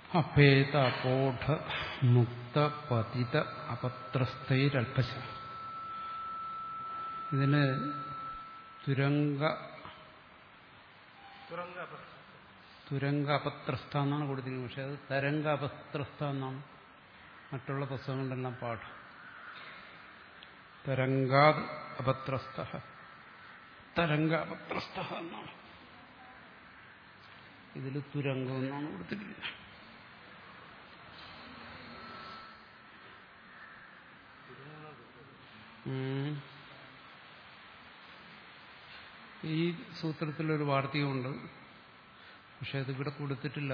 അഭേദ അപോഢ മുക്ത പതിത അപത്രസ്ഥൈരൽപശ ഇതിന് തുരങ്ക തുറങ്ക തുരങ്ക അപത്രസ്ഥ എന്നാണ് കൊടുത്തിരിക്കുന്നത് പക്ഷെ അത് തരംഗ അപത്രസ്ഥ എന്നാണ് മറ്റുള്ള പുസ്തകങ്ങളിലെല്ലാം പാഠം തരംഗാത് അപത്രസ്ഥ തരംഗ അപത്രസ്ഥ എന്നാണ് ഇതിൽ തുരങ്കം എന്നാണ് കൊടുത്തിരിക്കുന്നത് ഉം. ഈ സൂത്രത്തിലൊരു വാർത്തകമുണ്ട് പക്ഷെ അതിവിടെ കൊടുത്തിട്ടില്ല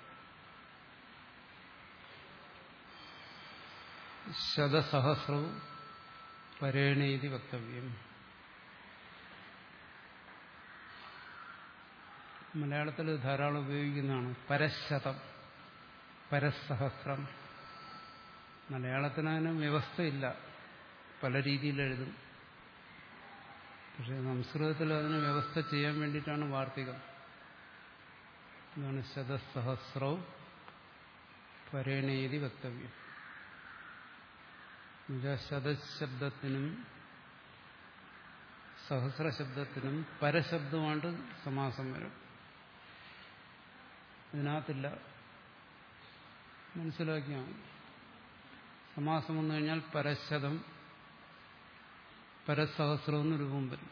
ശതസഹസ്രവും പരേണീതി വക്തവ്യം മലയാളത്തിൽ ധാരാളം ഉപയോഗിക്കുന്നതാണ് പരശതം പരസഹസ്രം മലയാളത്തിന് അതിന് വ്യവസ്ഥയില്ല പല രീതിയിൽ എഴുതും പക്ഷെ സംസ്കൃതത്തിൽ അതിന് വ്യവസ്ഥ ചെയ്യാൻ വേണ്ടിയിട്ടാണ് വാർത്തികം ഇതാണ് ശതസഹസ്രവും പരേണേതി വക്തവ്യം എന്നുവെച്ചാൽ ശതശബ്ദത്തിനും സഹസ്രശബ്ദത്തിനും പരശബ്ദമായിട്ട് സമാസം വരും ഇതിനകത്തില്ല മനസ്സിലാക്കിയാൽ മതി. സമാസം വന്നു കഴിഞ്ഞാൽ പരശതം പരസഹസ്രം എന്ന് രൂപം വരും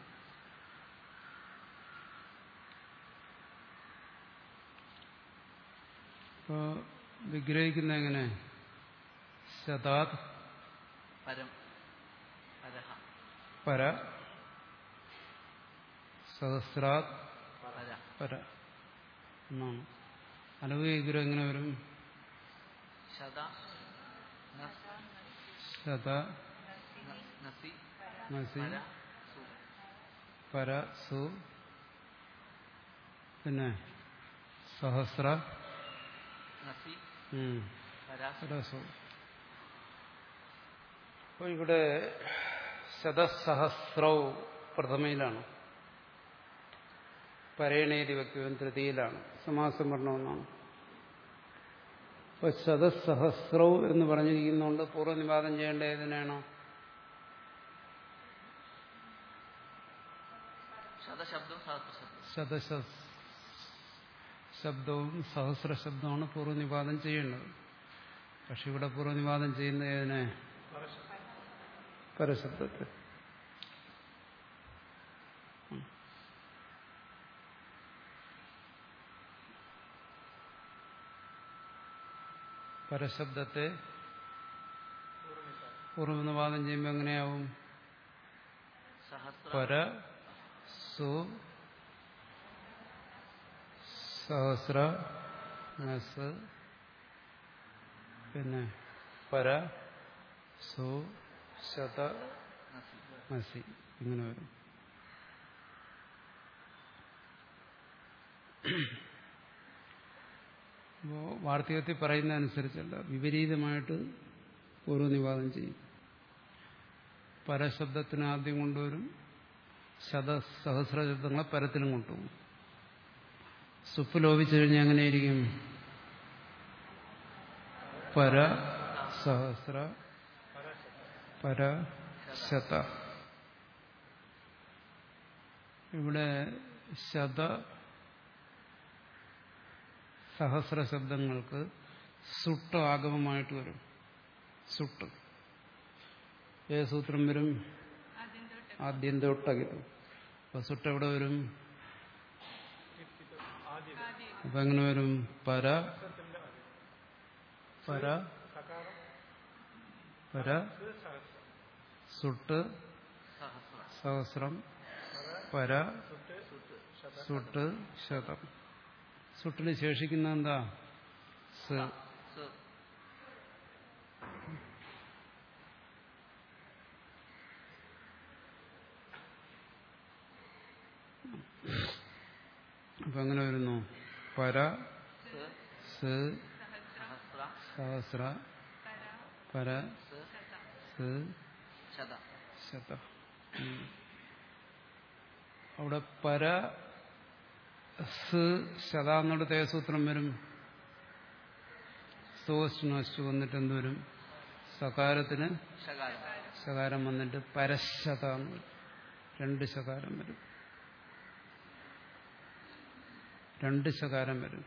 ഇപ്പോ വിഗ്രഹിക്കുന്ന എങ്ങനെ ശതാത് പരം പരഹ പര സഹസ്രാത് പര പര എന്നാണ് അലവ് വിഗ്രഹം എങ്ങനെ വരും ശത നസ് ശത ന- നസി മസി പര സു പര സു പിന്നെ സഹസ്ര നസി ഉം, പരാസു പരസു അപ്പോൾ ഇവിടെ ശതസഹസ്രവും പ്രഥമയിലാണ് പരേണേതി വയ്ക്കുവൻ തൃതിയിലാണ് സമാസം പറഞ്ഞതെന്നാണ് അപ്പൊ ശതസഹസ്രവും എന്ന് പറഞ്ഞിരിക്കുന്നതുകൊണ്ട് പൂർവ്വനിവാദം ചെയ്യേണ്ട ഏതിനാണോ ശതശബ്ദം സഹസ്രശബ്ദം ശതശ ശബ്ദവും സഹസ്ര ശബ്ദവുമാണ് പൂർവ്വനിവാദം ചെയ്യേണ്ടത് പക്ഷെ ഇവിടെ പൂർവ്വനിവാദം ചെയ്യുന്ന ഏതിനെ പരശബ്ദത്തെ ഉം. പരശബ്ദത്തെ പൂർവ്വനിവാദം ചെയ്യുമ്പോൾ എങ്ങനെയാവും സഹസ്ര പര സു സഹസ്ര നസ് പിന്നെ പര സു ശത നസി മസി ഇങ്ങനെ വരും അപ്പോൾ വാർത്തകത്തിൽ പറയുന്ന അനുസരിച്ചല്ല വിപരീതമായിട്ട് ഓരോ നിവാദം ചെയ്യും പരശബ്ദത്തിന് ആദ്യം കൊണ്ടുവരും ശത സഹസ്ര ശബ്ദങ്ങളെ പരത്തിലും കൊണ്ടുപോകും സുപ്പ് ലോപിച്ചു കഴിഞ്ഞാൽ എങ്ങനെയിരിക്കും പര സഹസ്ര പര ശത ഇവിടെ ശത സഹസ്ര ശബ്ദങ്ങൾക്ക് സുട്ട് ആഗമമായിട്ട് വരും സുട്ട് ഏത് സൂത്രം വരും ആദ്യം തൊട്ടകിതും അപ്പൊ സുട്ട് എവിടെ വരും അപ്പൊ എങ്ങനെ വരും പര പര പര സുട്ട് സഹസ്ര സഹസ്രം പര സുട്ട് ശതം സുട്ടിന് ശേഷിക്കുന്ന എന്താ സ് സ് അപ്പൊ എങ്ങനെ വരുന്നു പര സ് സ് സഹസ്ര സഹസ്ര പര സ് സ് ശത ശത ഉം. അവിടെ പര സ് ശത എന്നിടത്ത് ഏത് സൂത്രം വരും സ്തോഷ്ണു വന്നിട്ട് എന്തുവരും സകാരത്തിന് ശകാരം ശകാരം വന്നിട്ട് പരശത എന്ന് വരും. രണ്ട് ശകാരം വരും രണ്ട് ശകാരം വരും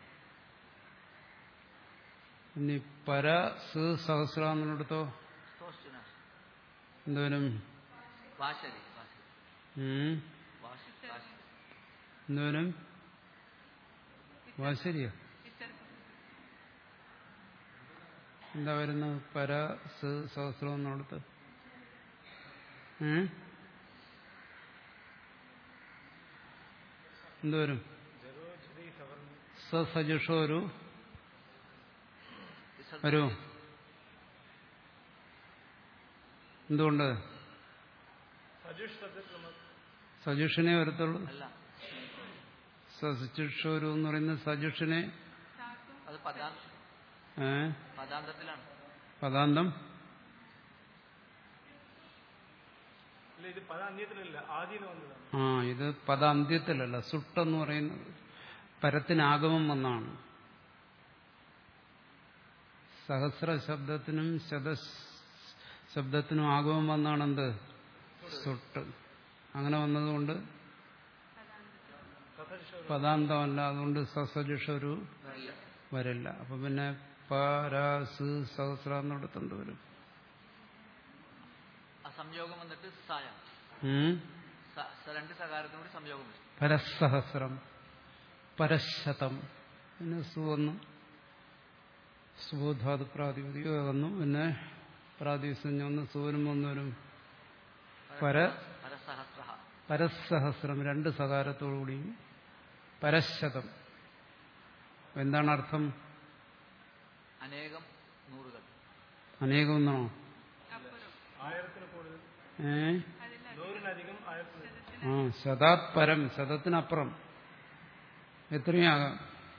ഇനി പര സ് സഹസ്ര എന്നുള്ളിടത്തോ സ്തോഷ്ടിന എന്തോരും വാശരി വാശരി ഉം, വാശി വാശി എന്തോരും വാശരിയോ എന്താ വരുന്നത് പര സ് സഹസ്രം എന്നുള്ളത് എന്തോരും സജുഷോ ഒരു വരൂ എന്തുകൊണ്ട് സജുഷനെ വരത്തുള്ളൂ അല്ല സജുഷോരു എന്ന് പറയുന്നത് സജുഷനെ അത് പദാ ഏ, പദാന്തത്തിലാണ് പദാന്തം ഇല്ല ഇത് പല അന്യത്തിലല്ല ആദ്യം വന്നതാണ് ആ ഇത് പദാന്ത്യത്തിലല്ല സുട്ടെന്ന് പറയുന്നത് പരത്തിനാഗമം വന്നാണ് സഹസ്ര ശബ്ദത്തിനും ശത ശബ്ദത്തിനും ആഗമം വന്നാണ് എന്ത് സുട്ട് അങ്ങനെ വന്നതുകൊണ്ട് പദാന്തമല്ല അതുകൊണ്ട് സസജുഷൊരു വരില്ല വരില്ല അപ്പൊ പിന്നെ പരാസ് സഹസ്ര എന്നിടത്തുണ്ട് വരും ആ സംയോഗം വന്നിട്ട് സായം ഉം സ- സ- രണ്ട് സകാരത്തിനോട് സംയോഗം വരും പരസഹസ്രം പരശതം പിന്നെ സുവന്നു സുബോധാത് പ്രാതിപതിക വന്നു പിന്നെ പ്രാതിസഞ്ജ ഒന്ന് സൂര്യൻ വന്നവരും പര പരസഹസ്ര പരസഹസ്രം രണ്ട് സകാരത്തോടുകൂടിയും പരശതം എന്താണ് അർത്ഥം അനേകം നൂറുകൾ അനേകം എന്നാണോ ആയിരത്തിന് കൂടുതൽ ഏ നൂറിനധികം ആയിരത്തിന് ആ ശതാത് പരം ശതത്തിനപ്പുറം എത്രയാകാം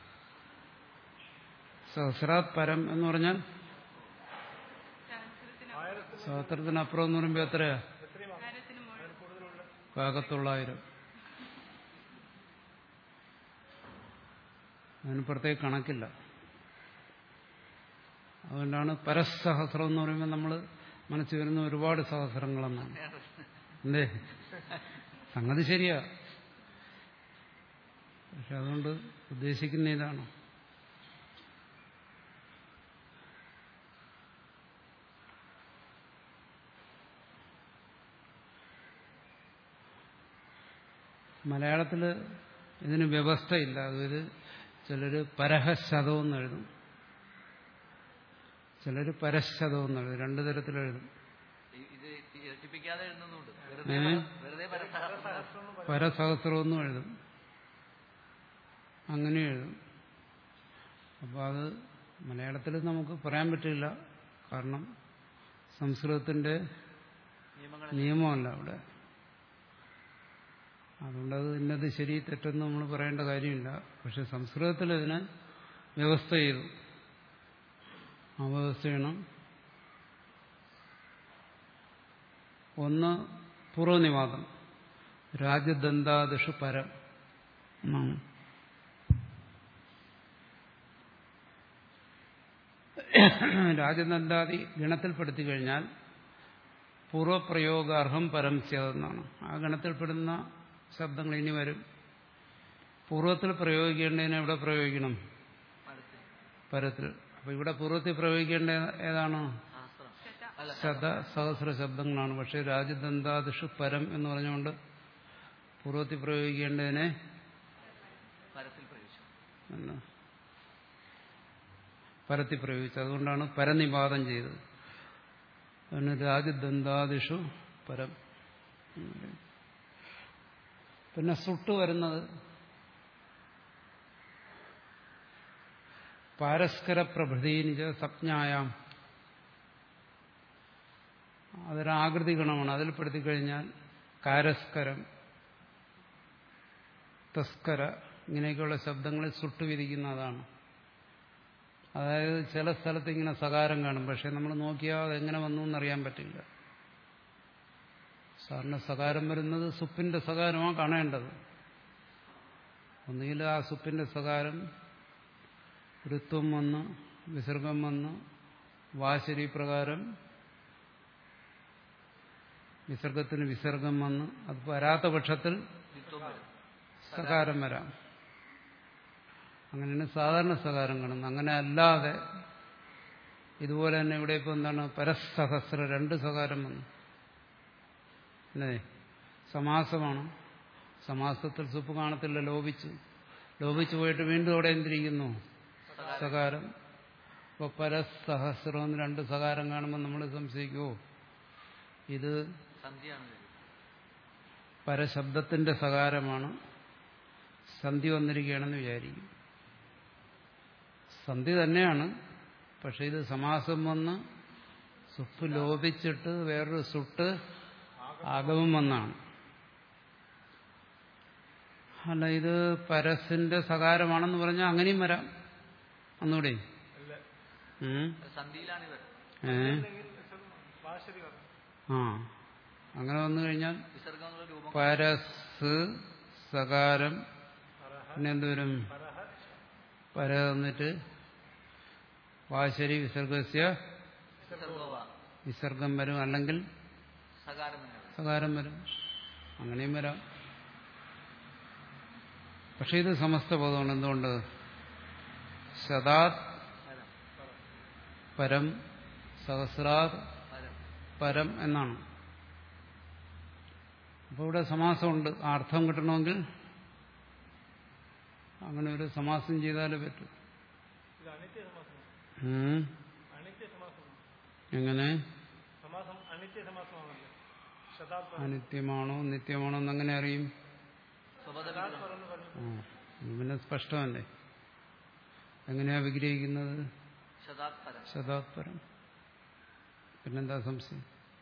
സഹസ്രാത് പരം എന്ന് പറഞ്ഞാൽ ആയിരത്തിന് സഹസ്രത്തിനപ്പുറം എന്ന് പറയുമ്പോൾ എത്രയാ എത്രയും അതിൽ കൂടുതലുള്ള കാകത്തൊള്ളായിരം അതിന് പ്രത്യേക കണക്കില്ല അതുകൊണ്ടാണ് പരസഹസ്രം എന്ന് പറയുമ്പോൾ നമ്മൾ മനസ്സിൽ വരുന്ന ഒരുപാട് സഹസ്രങ്ങളെന്നാണ് എന്തേ സംഗതി ശരിയാ പക്ഷെ അതുകൊണ്ട് ഉദ്ദേശിക്കുന്ന ഇതാണ് മലയാളത്തിൽ ഇതിന് വ്യവസ്ഥയില്ല അതായത് ചിലര് പരഹശതം എന്ന് എഴുതും ചിലര് പരശതം എന്ന് എഴുതും രണ്ടു തരത്തിലെഴുതും ഇ- ഇത് ഇരട്ടിപ്പിക്കാതെ എഴുതുന്നുണ്ട് വെറുതെ ഏ? പര- വെറുതെ പരസഹസ്രം പരസഹസ്രമെന്നും എഴുതും അങ്ങനെ എഴുതും അപ്പോൾ അത് മലയാളത്തിൽ നമുക്ക് പറയാൻ പറ്റില്ല കാരണം സംസ്കൃതത്തിന്റെ നിയമങ്ങൾ നിയമമല്ല അവിടെ അതുകൊണ്ട് അത് ഇന്നത് ശരി തെറ്റെന്ന് നമ്മൾ പറയേണ്ട കാര്യമില്ല പക്ഷെ സംസ്കൃതത്തിൽ ഇതിന് വ്യവസ്ഥ ചെയ്തു ആ വ്യവസ്ഥയാണ് ഒന്ന് പൂർവ്വനിവാദം രാജദന്താദിഷു പരം എന്നാണ് രാജദന്താദി ഗണത്തിൽപ്പെടുത്തി കഴിഞ്ഞാൽ പൂർവപ്രയോഗാർഹം പരം സ്യതെന്നാണ് ആ ഗണത്തിൽപ്പെടുന്ന ശബ്ദങ്ങൾ ഇനി വരും പൂർവ്വത്തിൽ പ്രയോഗിക്കേണ്ടതിന് എവിടെ പ്രയോഗിക്കണം പരത്തിൽ പരത്തിൽ അപ്പൊ ഇവിടെ പൂർവ്വത്തിൽ പ്രയോഗിക്കേണ്ട ഏതാണ് സഹസ്രം അല്ല ശത സഹസ്ര ശബ്ദങ്ങളാണ് പക്ഷെ രാജദന്താദിഷു പരം എന്ന് പറഞ്ഞുകൊണ്ട് പൂർവ്വത്തിൽ പ്രയോഗിക്കേണ്ടതിനെ പരത്തിൽ പ്രയോഗിച്ചു എന്ന് പരത്തി പ്രയോഗിച്ചു അതുകൊണ്ടാണ് പരനിവാദം ചെയ്തത് അതിന് രാജദന്താദിഷു പരം എന്ന് പറയും. പിന്നെ സുട്ട് വരുന്നത് പാരസ്കര പ്രഭൃതിനിജ സപ്ഞായാം അതൊരാകൃതി ഗുണമാണ് അതിൽ പെടുത്തി കഴിഞ്ഞാൽ കാരസ്കരം തസ്കര ഇങ്ങനെയൊക്കെയുള്ള ശബ്ദങ്ങളിൽ സുട്ട് വിധിക്കുന്നതാണ് അതായത് ചില സ്ഥലത്ത് ഇങ്ങനെ സകാരം കാണും പക്ഷെ നമ്മൾ നോക്കിയാൽ അതെങ്ങനെ വന്നു എന്നറിയാൻ പറ്റില്ല സാറിന് സകാരം വരുന്നത് സുപ്പിന്റെ സകാരമാണ് കാണേണ്ടത് ഒന്നുകിൽ ആ സുപ്പിന്റെ സകാരം ഋത്വം വന്ന് വിസർഗം വന്ന് വാശരി പ്രകാരം വിസർഗത്തിന് വിസർഗം വന്ന് അത് വരാത്ത പക്ഷത്തിൽ ദ്വിത്വം വരും സകാരം വരാം അങ്ങനെയാണ് സാധാരണ സകാരം കാണുന്നത് അങ്ങനെ അല്ലാതെ ഇതുപോലെ തന്നെ ഇവിടെ ഇപ്പോൾ എന്താണ് പരസഹസ്ര രണ്ട് സകാരം വന്നു അല്ലേ സമാസമാണ് സമാസത്തിൽ സുപ്പ് കാണത്തില്ല ലോപിച്ചു ലോപിച്ചു പോയിട്ട് വീണ്ടും അവിടെ എന്തിരിക്കുന്നു സകാരം അപ്പോൾ പരസഹസ്രം എന്ന് രണ്ട് സകാരം കാണുമ്പോൾ നമ്മൾ സംശയിക്കുമോ ഇത് സന്ധ്യയാണ് ഇത്. പരശബ്ദത്തിന്റെ സകാരമാണ് സന്ധി വന്നിരിക്കുകയാണെന്ന് വിചാരിക്കും സന്ധി തന്നെയാണ് പക്ഷെ ഇത് സമാസം വന്ന് സുപ്പ് ലോപിച്ചിട്ട് വേറൊരു സുട്ട് ആഗമം വന്നാണ് അല്ല ഇത് പരസിന്റെ സകാരമാണെന്ന് പറഞ്ഞാൽ അങ്ങനെയും വരാം ഒന്നുകൂടി അല്ല ഉം. സന്ധിയിലാണ് ഇവർ ഏ ഭാഷരി പറഞ്ഞു ആ അങ്ങനെ വന്നു കഴിഞ്ഞാൽ വിസർഗം എന്നുള്ള രൂപം പരസ് സകാരം പിന്നെ എന്തുവരും പരഹ പര തന്നിട്ട് വാശരി വിസർഗസ്യ വിസർഗോവ വിസർഗം വരും അല്ലെങ്കിൽ സകാരം തന്നെ വരും. സകാരം വരും അങ്ങനെയും വരാം പക്ഷെ ഇത് സമസ്ത പദമാണ് എന്തുകൊണ്ട് ശതാത് പരം പരം സഹസ്രാത് പരം പരം എന്നാണ് അപ്പോൾ ഇവിടെ സമാസമുണ്ട് ആ അർത്ഥം കിട്ടണമെങ്കിൽ അങ്ങനെ ഒരു സമാസം ചെയ്താലേ പറ്റൂ ഇത് അനിത്യ സമാസമാണ് ഉം. അനിത്യ സമാസമാണ് എങ്ങനെ സമാസം അനിത്യ സമാസമാണല്ലോ ശതാബ്ദം അനിത്യമാണോ നിത്യമാണോ എന്നങ്ങനെ അറിയും സ്വപദവിഗ്രഹം പറഞ്ഞു പറഞ്ഞു ആ, ഇത് പിന്നെ സ്പഷ്ടമല്ലേ എങ്ങനെയാ വിഗ്രഹിക്കുന്നത് ശതാത് പരം ശതാത്പരം പിന്നെന്താ സംശയം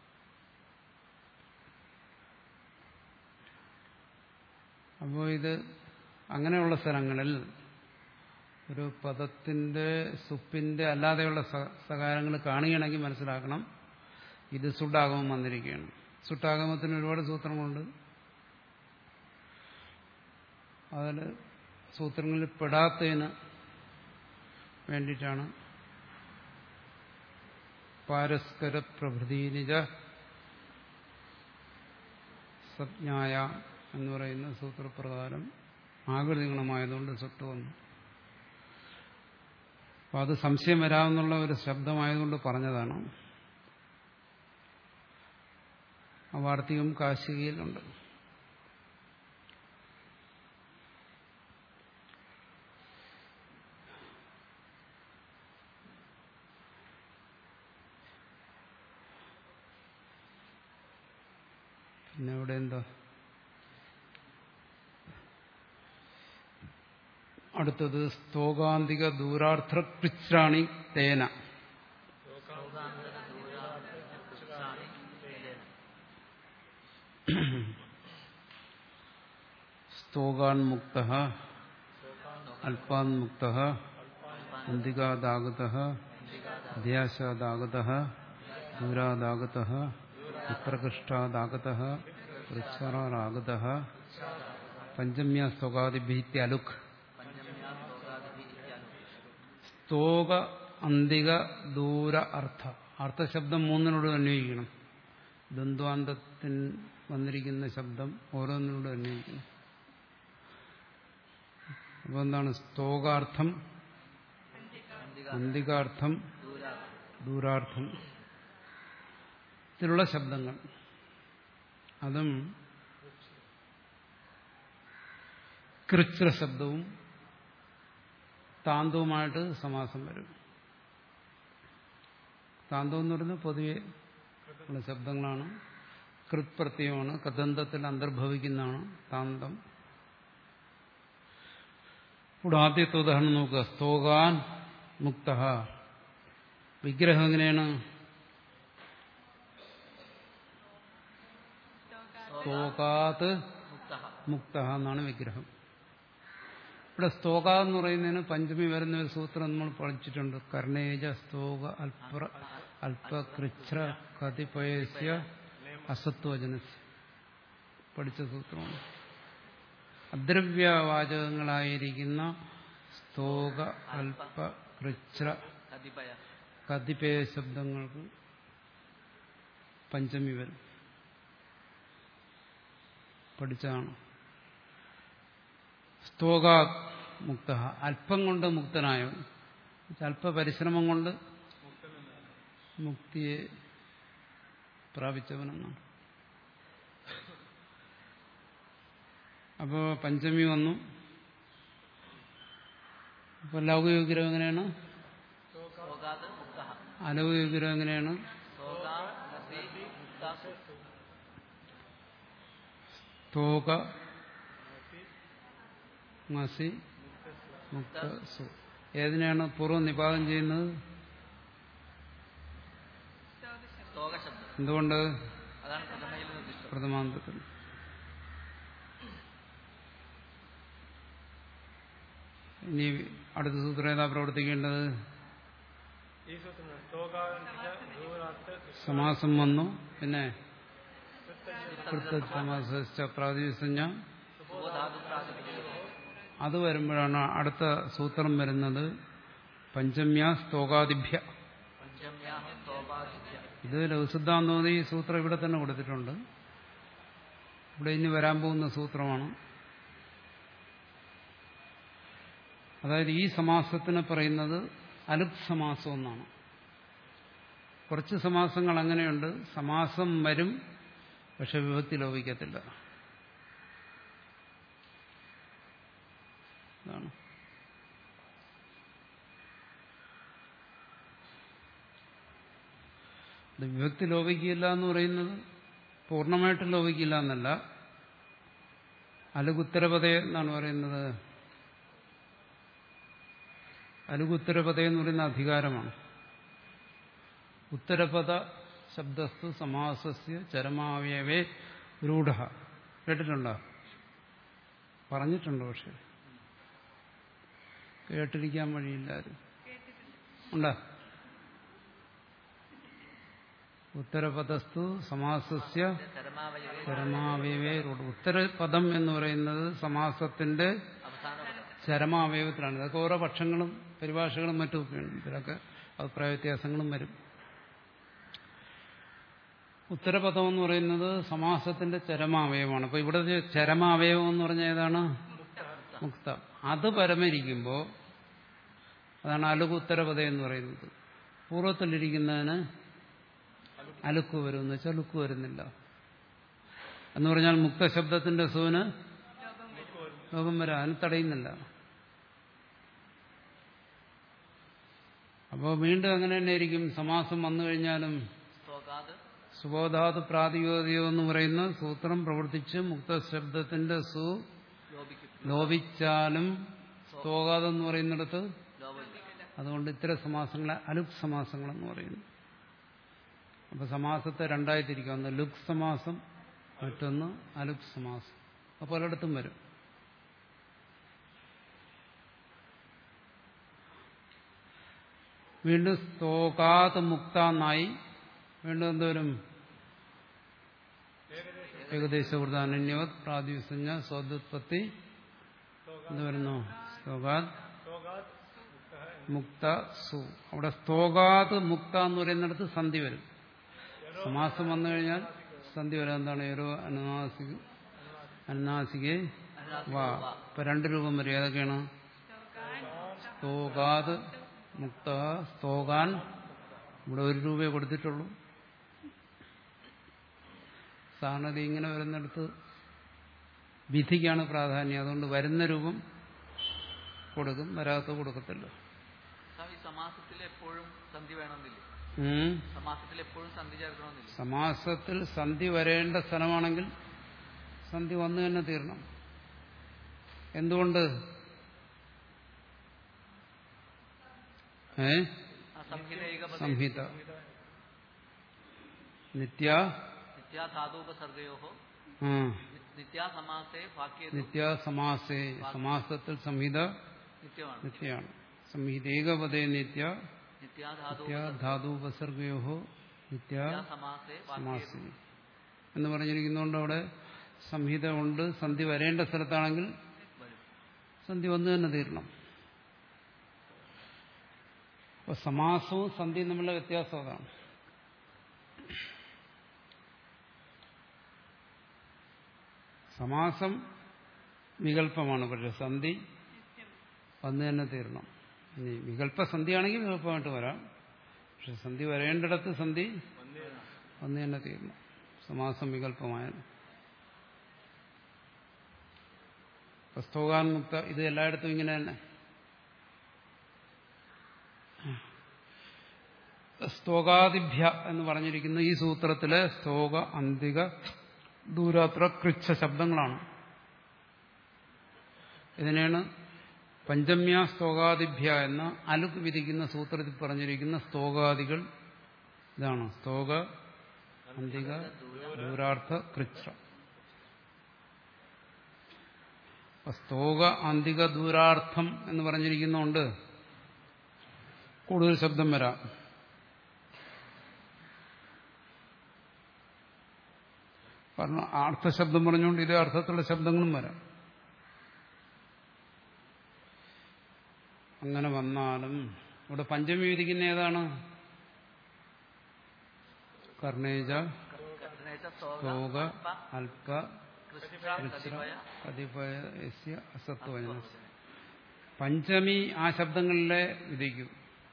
അപ്പോൾ ഇത് അങ്ങനെയുള്ള സ്ഥലങ്ങളിൽ ഒരു പദത്തിന്റെ സുപ്പിന്റെ അല്ലാതെയുള്ള സ- സകാരങ്ങൾ കാണുകയാണെങ്കിൽ മനസ്സിലാക്കണം ഇത് സുഡാഗമം വന്നിരിക്കുകയാണ് സുട്ടാഗമത്തിന് ഒരുപാട് സൂത്രങ്ങളുണ്ട് അതിൽ സൂത്രങ്ങളിൽ പെടാത്തതിന് വേണ്ടിയിട്ടാണ് പാരസ്കര പ്രഭൃതിനിജ സജ്ഞായ എന്ന് പറയുന്ന സൂത്രപ്രകാരം ആകൃതിഗുണമായതുകൊണ്ട് സുട്ട് വന്നു അപ്പോൾ അത് സംശയം വരാമെന്നുള്ള ഒരു ശബ്ദമായതുകൊണ്ട് പറഞ്ഞതാണ് ആ വാർത്തികം കാശികയിലുണ്ട് പിന്നെ ഇവിടെ എന്താ അടുത്തത് സ്തോകാന്തിക ദൂരാർത്ഥ കൃച്ഛ്രാണി തേന സ്തോകാൻമുക്ത അല്പാൻമുക്ത അന്തികാദാഗത ധ്യാസാദാഗത ദൂരാദാഗത വിപ്രകൃഷ്ടാദാഗത വൃക്ഷാറാഗത പഞ്ചമ്യ സ്തോകാദിഭീത്യലുക് സ്തോക അന്തിക ദൂര അർത്ഥ അർത്ഥശബ്ദം മൂന്നിനോട് അന്വയിക്കണം ദ്വന്ദ്വാന്തത്തിൽ വന്നിരിക്കുന്ന ശബ്ദം ഓരോന്നിനോട് അന്വയിക്കണം അപ്പോൾ എന്താണ് സ്തോകാർത്ഥം അന്തികാർത്ഥം ദൂരാർത്ഥം ഇതിലുള്ള ശബ്ദങ്ങൾ അതും കൃച്ഛ്ര ശബ്ദവും താന്തവുമായിട്ട് സമാസം വരും താന്തം എന്ന് പറയുന്നത് പൊതുവെ ഉള്ള ശബ്ദങ്ങളാണ് കൃത് പ്രത്യയമാണ് കദന്തത്തിൽ അന്തർഭവിക്കുന്നതാണ് താന്തം ഇവിടെ ആദ്യത്തെ ഉദാഹരണം നോക്കുക സ്തോകാൻ മുക്ത വിഗ്രഹം എങ്ങനെയാണ് സ്തോകാത് മുക്ത മുക്ത എന്നാണ് വിഗ്രഹം ഇവിടെ സ്തോക എന്ന് പറയുന്നതിന് പഞ്ചമി വരുന്ന ഒരു സൂത്രം നമ്മൾ പഠിച്ചിട്ടുണ്ട് കർണേജ സ്തോക അല്പ അല്പകൃച്ഛ്ര കതിപയസ്യ അസത്വജനസ്യ പഠിച്ച സൂത്രമാണ് അദ്രവ്യവാചകങ്ങളായിരിക്കുന്ന സ്തോക അല്പ കൃച്ഛ്ര കതിപയ കതിപേയ ശബ്ദങ്ങൾക്ക് പഞ്ചമി വരും പഠിച്ചതാണ് സ്തോകാ മുക്ത അല്പം കൊണ്ട് മുക്തനായവൻ അല്പ പരിശ്രമം കൊണ്ട് മുക്തിയെ പ്രാപിച്ചവനെന്നാണ് അപ്പോൾ പഞ്ചമി വന്നു അപ്പോൾ ലൗകിക വിഗ്രഹം എങ്ങനെയാണ് സോഗാത് മുക്ത അലൗകിക വിഗ്രഹം എങ്ങനെയാണ് സോഗാ ഗസി മുക്താസു തോക മസി മുക്ത സു ഏതിനെയാണ് പൂർവ്വം നിപാതം ചെയ്യുന്നത് തോക ശബ്ദം എന്തുകൊണ്ട് അതാണ് പ്രഥമയിൽ നിർദ്ദിഷ്ടം പ്രഥമാന്തത്തിൽ ഇനി അടുത്ത സൂത്രം ഏതാ പ്രവർത്തിക്കേണ്ടത് ഈ സൂത്രം തോകാന്തിക ദൂരാർത്ഥ സമാസം വന്നു പിന്നെ സമാസ പ്രാതിസഞ്ജ സുബോധാതു പ്രാതിപതികയോ അത് വരുമ്പോഴാണ് അടുത്ത സൂത്രം വരുന്നത് പഞ്ചമ്യ സ്തോകാദിഭ്യ പഞ്ചമ്യാഹം തോപാദിത്യ ഇത് ലഘുസിദ്ധാന്തോന്നി ഈ സൂത്രം ഇവിടെ തന്നെ കൊടുത്തിട്ടുണ്ട് ഇവിടെ ഇനി വരാൻ പോകുന്ന സൂത്രമാണ് അതായത് ഈ സമാസത്തിന് പറയുന്നത് അലുപ് സമാസം എന്നാണ് കുറച്ച് സമാസങ്ങൾ അങ്ങനെയുണ്ട് സമാസം വരും പക്ഷെ വിഭക്തി ലോപിക്കത്തില്ല അതാണ് ഇത് വിഭക്തി ലോപിക്കില്ല എന്ന് പറയുന്നത് പൂർണ്ണമായിട്ട് ലോപിക്കില്ല എന്നല്ല അലുകുത്തരപത എന്നാണ് പറയുന്നത് അലുകുത്തരപത എന്ന് പറയുന്ന അധികാരമാണ് ഉത്തരപദ ശബ്ദസ്തു സമാസസ്യ ചരമാവയവേ രൂഢ കേട്ടിട്ടുണ്ടോ പറഞ്ഞിട്ടുണ്ടോ പക്ഷെ കേട്ടിരിക്കാൻ വഴിയില്ലാരും ഉണ്ടോ ഉത്തരപദസ്തു സമാസസ്യ ചരമാവയവേ ചരമാവയവേ രൂഢ ഉത്തരപദം എന്ന് പറയുന്നത് സമാസത്തിന്റെ അവസാന പദം ചരമാവയവത്തിലാണ് ഇതൊക്കെ ഓരോ പക്ഷങ്ങളും പരിഭാഷകളും മറ്റുമൊക്കെ ഉണ്ട് ഇതിലൊക്കെ അഭിപ്രായ വ്യത്യാസങ്ങളും വരും ഉത്തരപദം എന്ന് പറയുന്നത് സമാസത്തിന്റെ ചരമാവയവമാണ് അപ്പൊ ഇവിടെ ചരമാവയവം എന്ന് പറഞ്ഞാൽ ഏതാണ് മുക്ത അത് പരമരിക്കുമ്പോൾ അതാണ് അലുക് ഉത്തരപദ എന്ന് പറയുന്നത് പൂർവ്വത്തിലിരിക്കുന്നതിന് അലുക്ക് വരും എന്ന് വെച്ചാൽ ലുക്ക് വരുന്നില്ല എന്ന് പറഞ്ഞാൽ മുക്ത ശബ്ദത്തിന്റെ സൂന് ലോകം വരാം അതിന് തടയുന്നില്ല അപ്പോൾ വീണ്ടും അങ്ങനെ തന്നെ ആയിരിക്കും സമാസം വന്നു കഴിഞ്ഞാലും സ്തോകാത് സുബോധാത് പ്രാതിയോദിയോ എന്ന് പറയുന്ന സൂത്രം പ്രവർത്തിച്ച് മുക്തശബ്ദത്തിന്റെ സു ലോപിക്കും ലോപിച്ചാലും സ്തോകാതെന്ന് പറയുന്നിടത്ത് ലോപിക്കും അതുകൊണ്ട് ഇത്തരം സമാസങ്ങളെ അലുക് സമാസങ്ങൾ എന്ന് പറയുന്നു അപ്പൊ സമാസത്തെ രണ്ടായി തിരിക്കാം ഒന്ന് ലുക് സമാസം മറ്റൊന്ന് അലുക് സമാസം അപ്പൊ പലയിടത്തും വരും വീണ്ടും സ്തോകാത് മുക്ത എന്നായി വീണ്ടും എന്തോരും ഏകദേശ വൃതാനന്യവത് പ്രാതിസഞ്ജ സ്വദുത്പത്തി എന്ത് വരുന്നു സ്തോകാത് തോകാത് മുക്ത സു അവിടെ സ്തോകാത് മുക്ത എന്ന് പറയുന്നിടത്ത് സന്ധി വരും സമാസം വന്നു കഴിഞ്ഞാൽ സന്ധി വരും എന്താണ് ഒരു അനുനാസിക അനുനാസികെ വാ ഇപ്പൊ രണ്ട് രൂപം വരും ഏതൊക്കെയാണ് സ്തോകാത് മുക്ത സ്തോകാൻ ഇവിടെ ഒരു രൂപയെ കൊടുത്തിട്ടുള്ളൂ സാധാരണ ഇങ്ങനെ വരുന്നിടത്ത് വിധിക്കാണ് പ്രാധാന്യം അതുകൊണ്ട് വരുന്ന രൂപം കൊടുക്കും വരാത്ത കൊടുക്കത്തില്ല സ്വാമി സമാസത്തിൽ എപ്പോഴും സന്ധി വേണമെന്നില്ല ഉം. സമാസത്തിൽ എപ്പോഴും സന്ധി ചേർക്കണമെന്നില്ല സമാസത്തിൽ സന്ധി വരേണ്ട സ്ഥലമാണെങ്കിൽ സന്ധി വന്നു തന്നെ തീരണം എന്തുകൊണ്ട് ഏ ആ സംഹിത ഏകപദ സംഹിത നിത്യ നിത്യാധാതൂപസർഗയോ ആ, നിത്യാസമാസേ വാക്യ നിത്യ സമാസേ സമാസത്തിൽ സംഹിത നിത്യമാണ് നിത്യയാണ് സംഹിതേകപദേ നിത്യ നിത്യാധാതു നിത്യ ധാതുപസർഗയോ നിത്യ സമാസേ വാക്യ സമാസി എന്ന് പറഞ്ഞിരിക്കുന്നതുകൊണ്ട് അവിടെ സംഹിത ഉണ്ട് സന്ധി വരേണ്ട സ്ഥലത്താണെങ്കിൽ വരും സന്ധി വന്നു തന്നെ തീരണം അപ്പോൾ സമാസവും സന്ധിയും തമ്മിലുള്ള വ്യത്യാസം അതാണ് സമാസം വികല്പമാണ് പക്ഷെ സന്ധി വന്ന് തന്നെ തീരണം ഇനി വികല്പ സന്ധിയാണെങ്കിൽ വികല്പമായിട്ട് വരാം പക്ഷെ സന്ധി വരേണ്ടിടത്ത് സന്ധി വന്ന് തന്നെ തീരണം സമാസം വികല്പമായാലും സ്തോകാൻമുക്ത ഇത് എല്ലായിടത്തും ഇങ്ങനെ തന്നെ സ്തോകാദിഭ്യ എന്ന് പറഞ്ഞിരിക്കുന്ന ഈ സൂത്രത്തിലെ സ്തോക അന്തിക ദൂരാത്ര കൃച്ഛ ശബ്ദങ്ങളാണ് ഇതിനെയാണ് പഞ്ചമ്യ സ്തോകാദിഭ്യ എന്ന അലുക്ക് വിധിക്കുന്ന സൂത്രത്തിൽ പറഞ്ഞിരിക്കുന്ന സ്തോകാദികൾ ഇതാണ് സ്തോക അന്തിക ദൂരാർത്ഥ കൃച്ഛ സ്തോക അന്തിക ദൂരാർത്ഥം എന്ന് പറഞ്ഞിരിക്കുന്നതുകൊണ്ട് കൂടുതൽ ശബ്ദം വരാം കാരണം അർത്ഥശബ്ദം പറഞ്ഞുകൊണ്ട് ഇതേ അർത്ഥത്തിലുള്ള ശബ്ദങ്ങളും വരാം അങ്ങനെ വന്നാലും ഇവിടെ പഞ്ചമി വിധിക്കുന്ന ഏതാണ് കർണേജ കർണേച്ച സ്തോക സ്തോക അല്പ അല്പ കൃഷ്ണ കതിപയ കതിപയസ്യ അസത്വചന പഞ്ചമി ആ ശബ്ദങ്ങളിലെ വിധിക്കും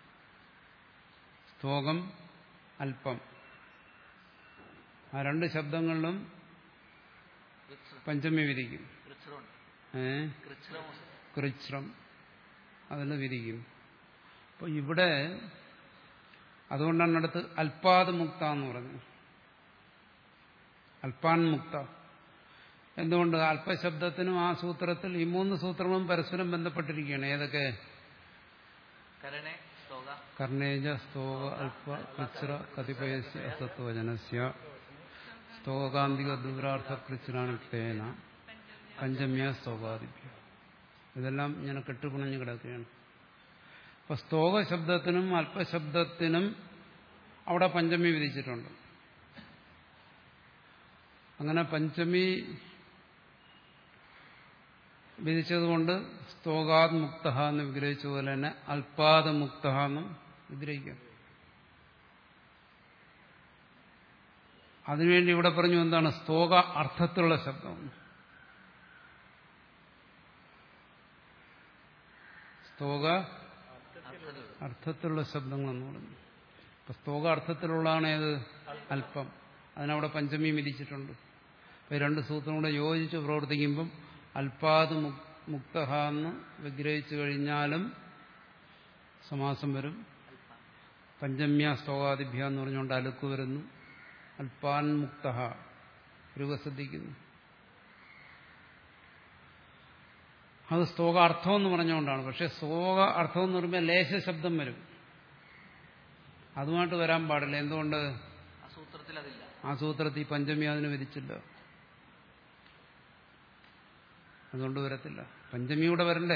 സ്തോകം അല്പം ആ രണ്ട് ശബ്ദങ്ങളിലും പഞ്ചമി വിധിക്കും കൃച്ഛ്രമുണ്ട് ഏ കൃച്ഛ്രമുണ്ട് കൃച്ഛ്രം അതിന് വിധിക്കും അപ്പോൾ ഇവിടെ അതുകൊണ്ടാണ് അടുത്ത് അൽപാദ മുക്ത എന്ന് പറഞ്ഞു അൽപാൻ മുക്ത എന്തുകൊണ്ട് അല്പശബ്ദത്തിനും ആ സൂത്രത്തിൽ ഈ മൂന്ന് സൂത്രങ്ങളും പരസ്പരം ബന്ധപ്പെട്ടിരിക്കുകയാണ് ഏതൊക്കെ കരണേ സ്തോക കർണേജ സ്തോക അല്പ കൃച്ഛ്ര കതിപയസ്യ അസത്വജനസ്യ സ്തോകാന്തിക ദൂരാർത്ഥ കൃച്ഛ്രാണിക്തേന പഞ്ചമ്യ സ്തോകാദിഭ്യ ഇതെല്ലാം ഇങ്ങനെ കെട്ടുപിണഞ്ഞു കിടക്കുകയാണ് അപ്പൊ സ്തോക ശബ്ദത്തിനും അല്പശബ്ദത്തിനും അവിടെ പഞ്ചമി വിധിച്ചിട്ടുണ്ട് അങ്ങനെ പഞ്ചമി വിധിച്ചതുകൊണ്ട് സ്തോകാത് മുക്ത എന്ന് വിഗ്രഹിച്ചതുപോലെ തന്നെ അൽപാദ മുക്ത എന്നും വിഗ്രഹിക്കാം അതിനുവേണ്ടി ഇവിടെ പറഞ്ഞു എന്താണ് സ്തോക അർത്ഥത്തിലുള്ള ശബ്ദം സ്തോക അർത്ഥത്തിൽ അർത്ഥത്തിലുള്ള ശബ്ദങ്ങളെന്ന് പറഞ്ഞു അപ്പൊ സ്തോക അർത്ഥത്തിലുള്ളതാണ് ഏത് അല്പം അതിനവിടെ പഞ്ചമി വിധിച്ചിട്ടുണ്ട് അപ്പൊ ഈ രണ്ട് സൂത്രം കൂടെ യോജിച്ച് പ്രവർത്തിക്കുമ്പം അൽപാദ് മുക്ത എന്ന് വിഗ്രഹിച്ചു കഴിഞ്ഞാലും സമാസം വരും പഞ്ചമ്യ സ്തോകാദിഭ്യ എന്ന് പറഞ്ഞുകൊണ്ട് അലുക്ക് വരുന്നു അൽപാൻ മുക്ത രൂപസിദ്ധിക്കുന്നു അത് സ്തോക അർത്ഥം എന്ന് പറഞ്ഞുകൊണ്ടാണ് പക്ഷെ സ്തോക അർത്ഥം എന്ന് പറയുമ്പോൾ ലേശ ശബ്ദം വരും അതുമായിട്ട് വരാൻ പാടില്ല എന്തുകൊണ്ട് ആ സൂത്രത്തിൽ അതില്ല ആ സൂത്രത്തിൽ പഞ്ചമി അതിന് വിധിച്ചില്ല അതുകൊണ്ട് വരത്തില്ല പഞ്ചമിയൂടെ വരണ്ടേ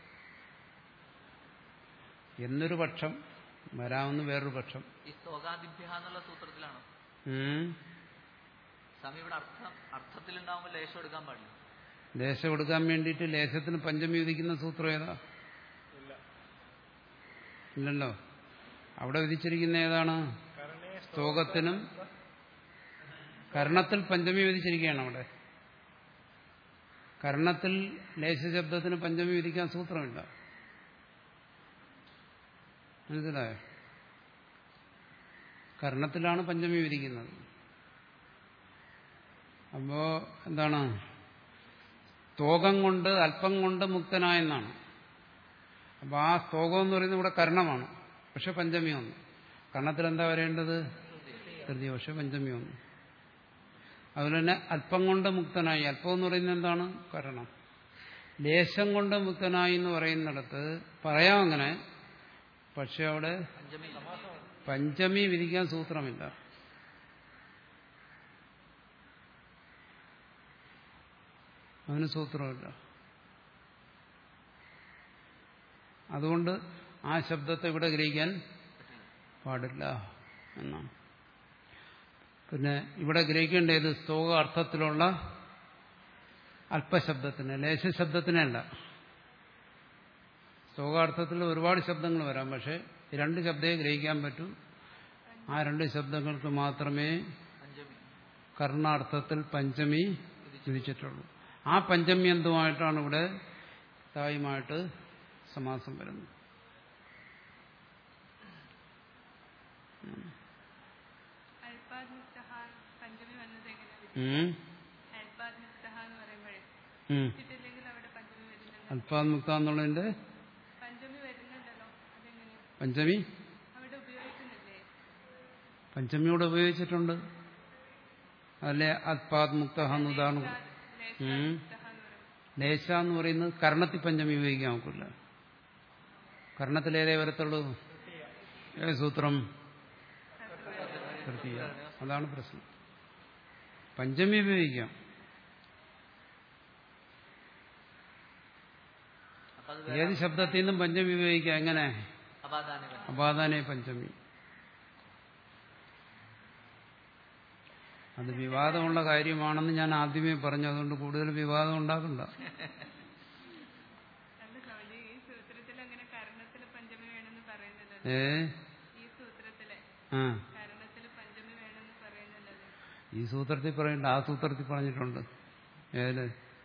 എന്നൊരു പക്ഷം വരാമെന്ന് വേറൊരു പക്ഷം ഈ സ്തോകാദിഭ്യ എന്നുള്ള സൂത്രത്തിലാണോ ഉം. സ്വാമി ഇവിടെ അർത്ഥം അർത്ഥത്തിലുണ്ടാവുമ്പോൾ ലേശം എടുക്കാൻ പാടില്ല ലേശം എടുക്കാൻ വേണ്ടിയിട്ട് ലേശത്തിന് പഞ്ചമി വിധിക്കുന്ന സൂത്രം ഏതാ ഇല്ലല്ലോ അവിടെ വിധിച്ചിരിക്കുന്ന ഏതാണ് സ്തോകത്തിനും കർണത്തിൽ പഞ്ചമി വിധിച്ചിരിക്കുകയാണ് അവിടെ കർണത്തിൽ ലേശശബ്ദത്തിന് പഞ്ചമി വിധിക്കാൻ സൂത്രമില്ല മനസ്സിലായോ കർണത്തിലാണ് പഞ്ചമി വിധിക്കുന്നത് അപ്പോ എന്താണ് സ്തോകം കൊണ്ട് അല്പം കൊണ്ട് മുക്തനായെന്നാണ് അപ്പൊ ആ സ്തോകം എന്ന് പറയുന്നത് ഇവിടെ കർണമാണ് പക്ഷെ പഞ്ചമി ഒന്ന് കർണത്തിൽ എന്താ വരേണ്ടത് തൃതീയ പക്ഷെ പഞ്ചമി ഒന്ന് അതുപോലെ തന്നെ അല്പം കൊണ്ട് മുക്തനായി അല്പം എന്ന് പറയുന്നത് എന്താണ് കരണം ലേശം കൊണ്ട് മുക്തനായി എന്ന് പറയുന്നിടത്ത് പറയാം അങ്ങനെ പക്ഷെ അവിടെ പഞ്ചമി പഞ്ചമി വിധിക്കാൻ സൂത്രമില്ല അതിന് സൂത്രമില്ല അതുകൊണ്ട് ആ ശബ്ദത്തെ ഇവിടെ ഗ്രഹിക്കാൻ പാടില്ല എന്നാണ് പിന്നെ ഇവിടെ ഗ്രഹിക്കേണ്ടത് സ്തോക അർത്ഥത്തിലുള്ള അല്പശബ്ദത്തിന് ലേശശബ്ദത്തിനല്ല സ്തോകാർത്ഥത്തിൽ ഒരുപാട് ശബ്ദങ്ങൾ വരാം പക്ഷെ ഈ രണ്ട് ശബ്ദമേ ഗ്രഹിക്കാൻ പറ്റൂ ആ രണ്ട് ശബ്ദങ്ങൾക്ക് മാത്രമേ പഞ്ചമി കർണാർത്ഥത്തിൽ പഞ്ചമി വിധിച്ചിട്ടുള്ളൂ ആ പഞ്ചമി എന്തുമായിട്ടാണ് ഇവിടെ തായുമായിട്ട് സമാസം വരുന്നത് അൽപാദ് മുക്തഹ പഞ്ചമി വന്നത് എങ്ങനെയാണ് ഉം. അൽപാദ് മുക്തഹ എന്ന് പറയുമ്പോഴേ ഉം. ഇട്ടില്ലെങ്കിൽ അവിടെ പഞ്ചമി വരുന്നുണ്ടല്ലോ അല്പാത്മുക്ത എന്നുള്ളതിന്റെ പഞ്ചമി വരുന്നുണ്ടല്ലോ അതെങ്ങനെയാ പഞ്ചമി അവിടെ ഉപയോഗിക്കുന്നില്ലേ പഞ്ചമിയോട് ഉപയോഗിച്ചിട്ടുണ്ട് അതല്ലേ അത്പാത്മുക്ത എന്ന് ഉദാഹരണം ഉം. മുക്തഹ എന്ന് പറയും ലേശ എന്ന് പറയുന്നത് കർണത്തിൽ പഞ്ചമി ഉപയോഗിക്കാൻ നോക്കില്ല കർണത്തിലേതേ വരത്തുള്ളൂ ഏത് സൂത്രം തൃതീയ അതാണ് പ്രശ്നം പഞ്ചമി ഉപയോഗിക്കാം അപ്പൊ അത് ഏത് ശബ്ദത്തിൽ നിന്നും പഞ്ചമി ഉപയോഗിക്കാം എങ്ങനെ അപാദാന പഞ്ചമി അപാദാനെ പഞ്ചമി അത് വിവാദമുള്ള കാര്യമാണെന്ന് ഞാൻ ആദ്യമേ പറഞ്ഞു അതുകൊണ്ട് കൂടുതൽ വിവാദം ഉണ്ടാക്കണ്ട അല്ല സ്വാമിജി ഈ സൂത്രത്തിൽ അങ്ങനെ കരണത്തിൽ പഞ്ചമി വേണമെന്ന് പറയുന്നില്ലല്ലോ ഏ ഈ സൂത്രത്തിലെ ആ കരണത്തിൽ പഞ്ചമി വേണമെന്ന് പറയുന്നില്ലല്ലോ ഈ സൂത്രത്തിൽ പറയണ്ട ആ സൂത്രത്തിൽ പറഞ്ഞിട്ടുണ്ട് ഏത്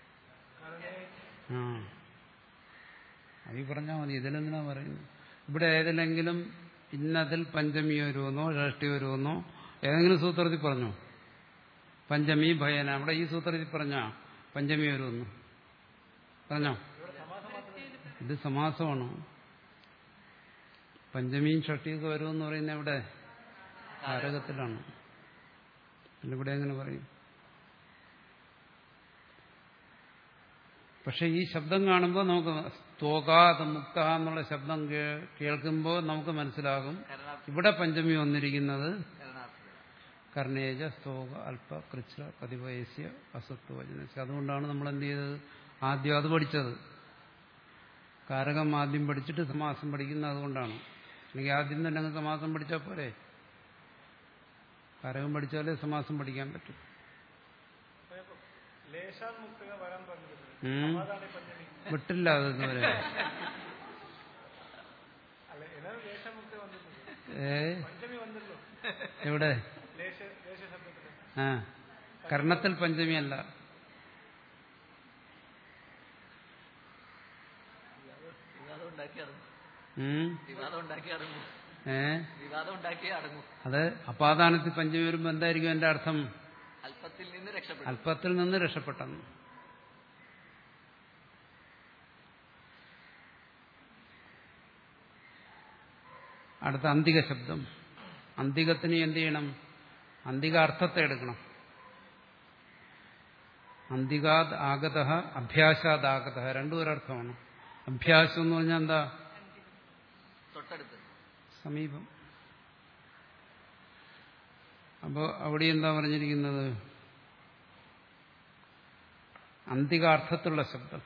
ആ അത് ഈ പറഞ്ഞാൽ മതി ഇതിലെന്തിനാ പറയുന്നത് ഇവിടെ ഏതിലെങ്കിലും ഇന്നതിൽ പഞ്ചമി വരുമെന്നോ ഷഷ്ടി വരുമെന്നോ ഏതെങ്കിലും സൂത്രത്തിൽ പറഞ്ഞോ പഞ്ചമി ഭയന അവിടെ ഈ സൂത്രത്തിൽ പറഞ്ഞ പഞ്ചമി വരുമെന്ന് പറഞ്ഞോ ഇത് സമാസമാണ് പഞ്ചമിയും ഷഷ്ടിയൊക്കെ വരുമെന്ന് പറയുന്നത് എവിടെ കാരകത്തിലാണ് പിന്നെ ഇവിടെ എങ്ങനെ പറയും പക്ഷെ ഈ ശബ്ദം കാണുമ്പോൾ നമുക്ക് സ്തോകാത് മുക്ത എന്നുള്ള ശബ്ദം കേ- കേൾക്കുമ്പോൾ നമുക്ക് മനസ്സിലാകും കരണാർത്ഥ ഇവിടെ പഞ്ചമി വന്നിരിക്കുന്നത് കരണാർത്ഥ കർണേജ സ്തോക അല്പ കൃച്ഛ കതിവയസ്യ അസത്വ വചനസ്യ അതുകൊണ്ടാണ് നമ്മൾ എന്ത് ചെയ്തത് ആദ്യം അത് പഠിച്ചത് കാരകം ആദ്യം പഠിച്ചിട്ട് സമാസം പഠിക്കുന്നത് അതുകൊണ്ടാണ് അല്ലെങ്കിൽ ആദ്യം തന്നെ അങ്ങ് സമാസം പഠിച്ചാൽ പോരെ കാരകം പഠിച്ചാലേ സമാസം പഠിക്കാൻ പറ്റും ലേശാൻ മുക്തക വരാൻ പറഞ്ഞത് ഉം. അതാണ് പഞ്ചമി വിട്ടില്ല അത് ഇതുവരെ അല്ല ഏതാണ് ലേശാൻ മുക്ത വന്നിട്ടുണ്ട് ഏ പഞ്ചമി വന്നല്ലോ എവിടെ ലേശ ലേശ ശബ്ദത്തില് ആ കർണത്തിൽ പഞ്ചമിയല്ല വിവാദം ഉണ്ടാക്കി അടങ്ങും ഉം. വിവാദം ഉണ്ടാക്കി അടങ്ങും ഏ വിവാദം ഉണ്ടാക്കി അടങ്ങും അത് അപാദാനത്തിൽ പഞ്ചമി വരുമ്പോൾ എന്തായിരിക്കും എന്റെ അർത്ഥം അല്പത്തിൽ നിന്ന് രക്ഷപ്പെടും അല്പത്തിൽ നിന്ന് രക്ഷപ്പെട്ടെന്ന് അടുത്ത അന്തിക ശബ്ദം അന്തികത്തിന് എന്ത് ചെയ്യണം അന്തിക അർത്ഥത്തെ എടുക്കണം അന്തികാത് ആഗത അഭ്യാസാത് ആഗത രണ്ടും ഒരർത്ഥമാണ് അഭ്യാസം എന്ന് പറഞ്ഞാൽ എന്താ തൊട്ടടുത്ത് സമീപം അപ്പോൾ അവിടെ എന്താ പറഞ്ഞിരിക്കുന്നത് അന്തികാർത്ഥത്തിലുള്ള ശബ്ദം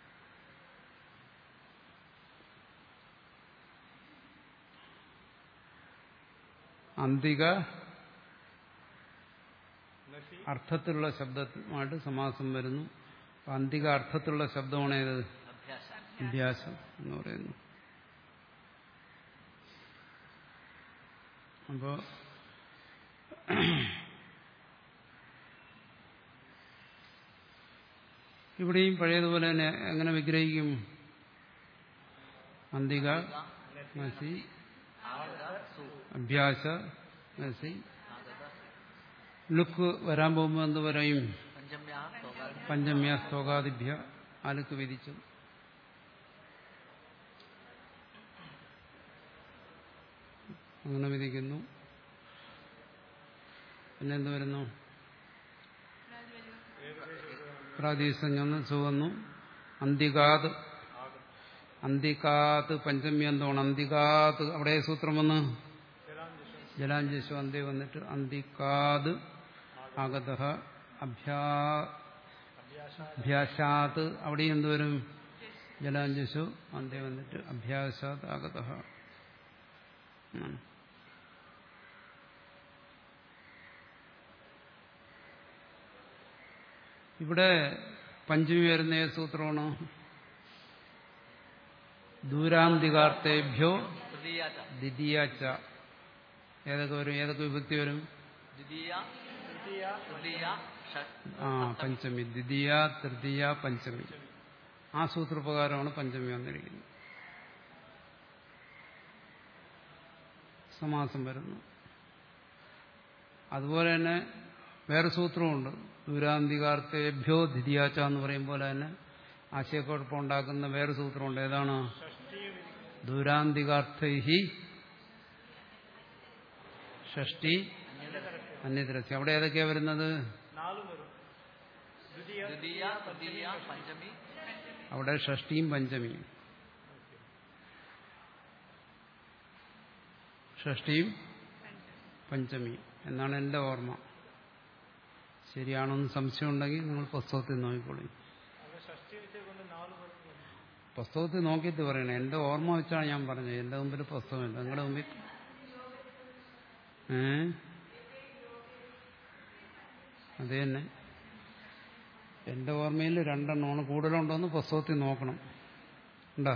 അന്തിക നസി അർത്ഥത്തിലുള്ള ശബ്ദമായിട്ട് സമാസം വരുന്നു അപ്പൊ അന്തിക അർത്ഥത്തിലുള്ള ശബ്ദമാണ് ഏത് അഭ്യാസം അഭ്യാസം എന്ന് പറയുന്നു അപ്പോ ഇവിടെയും പഴയതുപോലെ തന്നെ എങ്ങനെ വിഗ്രഹിക്കും അന്തിക നസി ആഗത സു അഭ്യാസ നസി ആഗത ലുക്ക് വരാൻ പോകുമ്പോൾ എന്ത് പറയും പഞ്ചമ്യാ സ്വകാര്യ പഞ്ചമ്യ സ്തോകാദിഭ്യ ആലുക്ക് വിധിച്ചു അങ്ങനെ വിധിക്കുന്നു പിന്നെ എന്ത് വരുന്നു പ്രാദേശികം ചുവന്നു അന്തികാത് അന്തികാത് പഞ്ചമി എന്താണ് അന്തികാത് അവിടെ സൂത്രം വന്ന് ജലാഞ്ജസ്വ അന്തി വന്നിട്ട് അന്തികാത് ആഗത അഭ്യാ അഭ്യാസാത് അവിടെ എന്തുവരും ജലാഞ്ജസു അന്തി വന്നിട്ട് അഭ്യാസാത് ആഗത ഇവിടെ പഞ്ചമി വരുന്ന ഏത് സൂത്രമാണ് ദൂരാന്തികാർത്തേഭ്യോ തൃതീയാച്ച ദ്വിതീയാച്ച ഏതൊക്കെ വരും ഏതൊക്കെ വിഭക്തി വരും ദ്വിതീയ തൃതീയ ഷ- ആ പഞ്ചമി ദ്വിതീയ തൃതീയ പഞ്ചമി ആ സൂത്രപ്രകാരമാണ് പഞ്ചമി വന്നിരിക്കുന്നത് സമാസം വരുന്നു അതുപോലെ തന്നെ വേറെ സൂത്രമുണ്ട് ദൂരാന്തികാർത്തേഭ്യോ ദ്വിതീയാച്ച എന്ന് പറയും പോലെ തന്നെ ആശയക്കുഴപ്പം ഉണ്ടാക്കുന്ന വേറെ സൂത്രമുണ്ട് ഏതാണ് ദൂരാന്തികാർത്ഥൈഹി ഷഷ്ടി അന്യതരസ്യ അവിടെ ഏതൊക്കെയാ വരുന്നത് നാലും വരും ദ്വിതീയ ദ്വിതീയ തൃതീയ പഞ്ചമി അവിടെ ഷഷ്ടിയും പഞ്ചമിയും ഷഷ്ടിയും പഞ്ചമിയും എന്നാണ് എൻ്റെ ഓർമ്മ ശരിയാണോന്ന് സംശയമുണ്ടെങ്കിൽ നിങ്ങൾ പുസ്തകത്തിൽ നോക്കിക്കോളി അവിടെ ഷഷ്ടി വെച്ചുകൊണ്ട് നാല് പേർക്ക് വരും. പുസ്തകത്തിൽ നോക്കിയിട്ട് പറയണേ എൻ്റെ ഓർമ്മ വെച്ചാണ് ഞാൻ പറഞ്ഞത് എൻ്റെ മുമ്പിൽ പുസ്തകമില്ല നിങ്ങളുടെ മുമ്പിൽ ഏ അത് തന്നെ എൻ്റെ ഓർമ്മയിൽ രണ്ടെണ്ണമാണ് കൂടുതലുണ്ടോന്ന് പുസ്തകത്തിൽ നോക്കണം ഉണ്ടോ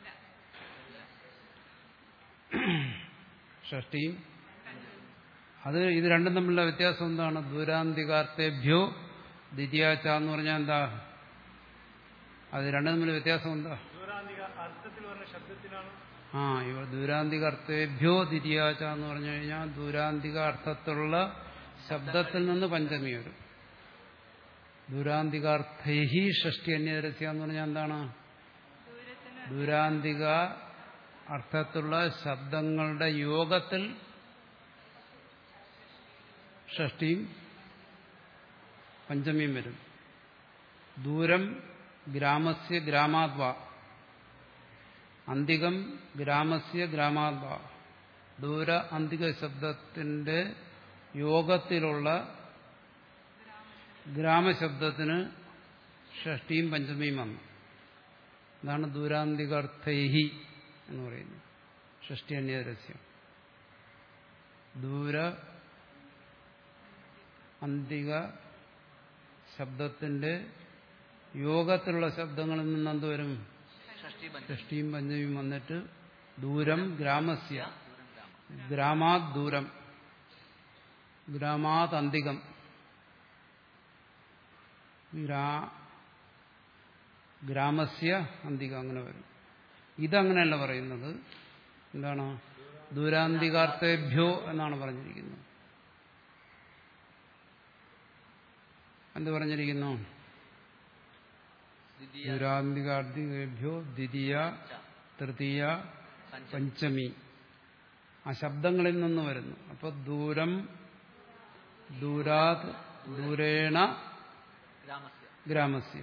ഷഷ്ടിയും അത് ഇത് രണ്ടും തമ്മിലുള്ള വ്യത്യാസം എന്താണ് ദൂരാന്തികാർത്തേഭ്യോ ദ്വിതീയാച്ച എന്ന് പറഞ്ഞാൽ എന്താ അത് രണ്ടും തമ്മിൽ വ്യത്യാസം എന്താ ദൂരാന്തിക അർത്ഥത്തിൽ പറഞ്ഞ ശബ്ദത്തിനാണ് ആ ഇവ ദൂരാന്തിക അർത്ഥേഭ്യോ ദ്വിതീയാച്ച എന്ന് പറഞ്ഞു കഴിഞ്ഞാൽ ദൂരാന്തിക അർത്ഥത്തിലുള്ള ശബ്ദത്തിൽ നിന്ന് പഞ്ചമി വരും ദൂരാന്തികാർത്ഥൈഹി ഷഷ്ടി അന്യരസ്യ എന്ന് പറഞ്ഞാൽ എന്താണ് ദൂരത്തിന് ദൂരാന്തിക അർത്ഥത്തിലുള്ള ശബ്ദങ്ങളുടെ യോഗത്തിൽ ഷഷ്ടിയും പഞ്ചമിയും വരും ദൂരം ഗ്രാമസ്യ ഗ്രാമാത്വ അന്തികം ഗ്രാമസ്യ ഗ്രാമാത്വ ദൂര അന്തിക ശബ്ദത്തിന്റെ യോഗത്തിലുള്ള ഗ്രാമശബ്ദത്തിന് ഷഷ്ടിയും പഞ്ചമിയും വന്നു അതാണ് ദൂരാന്തികർത്ഥൈഹി എന്ന് പറയുന്നത് ഷഷ്ടി അന്യരസ്യം ദൂര അന്തിക ശബ്ദത്തിന്റെ യോഗത്തിലുള്ള ശബ്ദങ്ങളിൽ നിന്ന് എന്ത് വരും ഷഷ്ടി പഞ്ചമി ഷഷ്ടിയും പഞ്ചമിയും വന്നിട്ട് ദൂരം ഗ്രാമസ്യ ദൂരം ഗ്രാമം ഗ്രാമാത് ദൂരം ഗ്രാമാത് അന്തികം ഗ്രാ- ഗ്രാമസ്യ അന്തികം അങ്ങനെ വരും ഇതങ്ങനെയല്ല പറയുന്നത് എന്താണ് ദൂരാന്തികാർത്ഥേഭ്യോ എന്നാണ് പറഞ്ഞിരിക്കുന്നത് എന്ത് പറഞ്ഞിരിക്കുന്നു ദ്വിതീയ ദൂരാന്തികാർത്ഥികേഭ്യോ ദ്വിതീയ ച തൃതീയ പഞ്ചമി പഞ്ചമി ആ ശബ്ദങ്ങളിൽ നിന്ന് വരുന്നു അപ്പൊ ദൂരം ദൂരാത് ദൂരേണ ഗ്രാമസ്യ ഗ്രാമസ്യ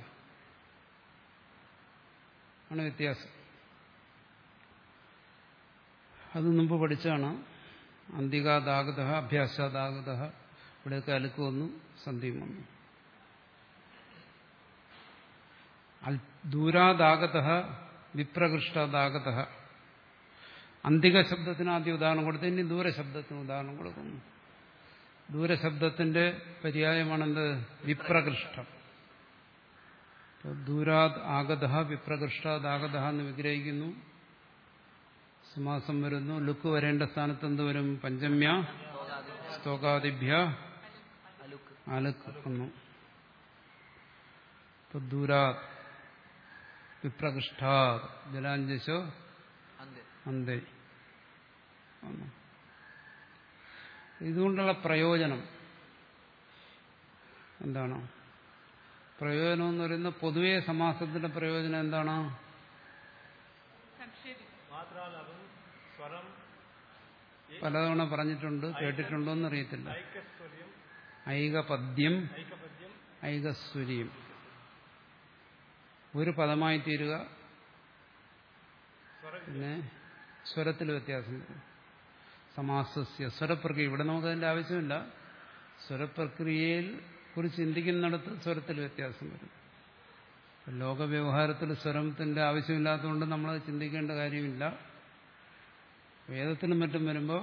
ആണ് വ്യത്യാസം അത് മുമ്പ് പഠിച്ചാണ് അന്തികാദാഗത അഭ്യാസാദാഗത ഇവിടെയൊക്കെ അലുക്ക് വന്നു സന്ധിയും വന്നു അൽ- ദൂരാദാഗത വിപ്രകൃഷ്ടാദാഗത അന്തിക ശബ്ദത്തിന് ആദ്യം ഉദാഹരണം കൊടുത്തു ഇനി ദൂരശബ്ദത്തിന് ഉദാഹരണം കൊടുക്കുന്നു ദൂരശബ്ദത്തിന്റെ പര്യായമാണെന്ത് വിപ്രകൃഷ്ടം അപ്പോൾ ദൂരാത് ആഗത വിപ്രകൃഷ്ടാത് ആഗത എന്ന് വിഗ്രഹിക്കുന്നു സമാസം വരുന്നു ലുക്ക് വരേണ്ട സ്ഥാനത്ത് എന്ത് വരും പഞ്ചമ്യ സ്തോകാദിഭ്യ അലുക്ക് അലുക്ക് വന്നു ഇപ്പൊ ദൂരാത് വിപ്രകൃഷ്ടാത് ജലാഞ്ജശോ അന്ത്യ അന്തേ വന്നു ഇതുകൊണ്ടുള്ള പ്രയോജനം എന്താണ് പ്രയോജനം എന്ന് പറയുന്നത് പൊതുവെ സമാസത്തിന്റെ പ്രയോജനം എന്താണ് സംക്ഷേപിക്കും മാത്രമല്ല അതും സ്വരം പലതവണ പറഞ്ഞിട്ടുണ്ട് കേട്ടിട്ടുണ്ടോ എന്നറിയത്തില്ല ഐക്യസ്വര്യം ഐകപദ്യം ഐകപദ്യം ഐകസ്വരിയും ഒരു പദമായി തീരുക സ്വരം പിന്നെ സ്വരത്തിൽ വ്യത്യാസം വരും സമാസസ്യ സ്വരപ്രക്രിയ ഇവിടെ നമുക്ക് അതിന്റെ ആവശ്യമില്ല സ്വരപ്രക്രിയയിൽ കുറിച്ച് ചിന്തിക്കുന്നിടത്ത് സ്വരത്തിൽ വ്യത്യാസം വരും ലോകവ്യവഹാരത്തിൽ സ്വരത്തിന്റെ ആവശ്യമില്ലാത്തതുകൊണ്ട് നമ്മളത് ചിന്തിക്കേണ്ട കാര്യമില്ല വേദത്തിലും മറ്റും വരുമ്പോൾ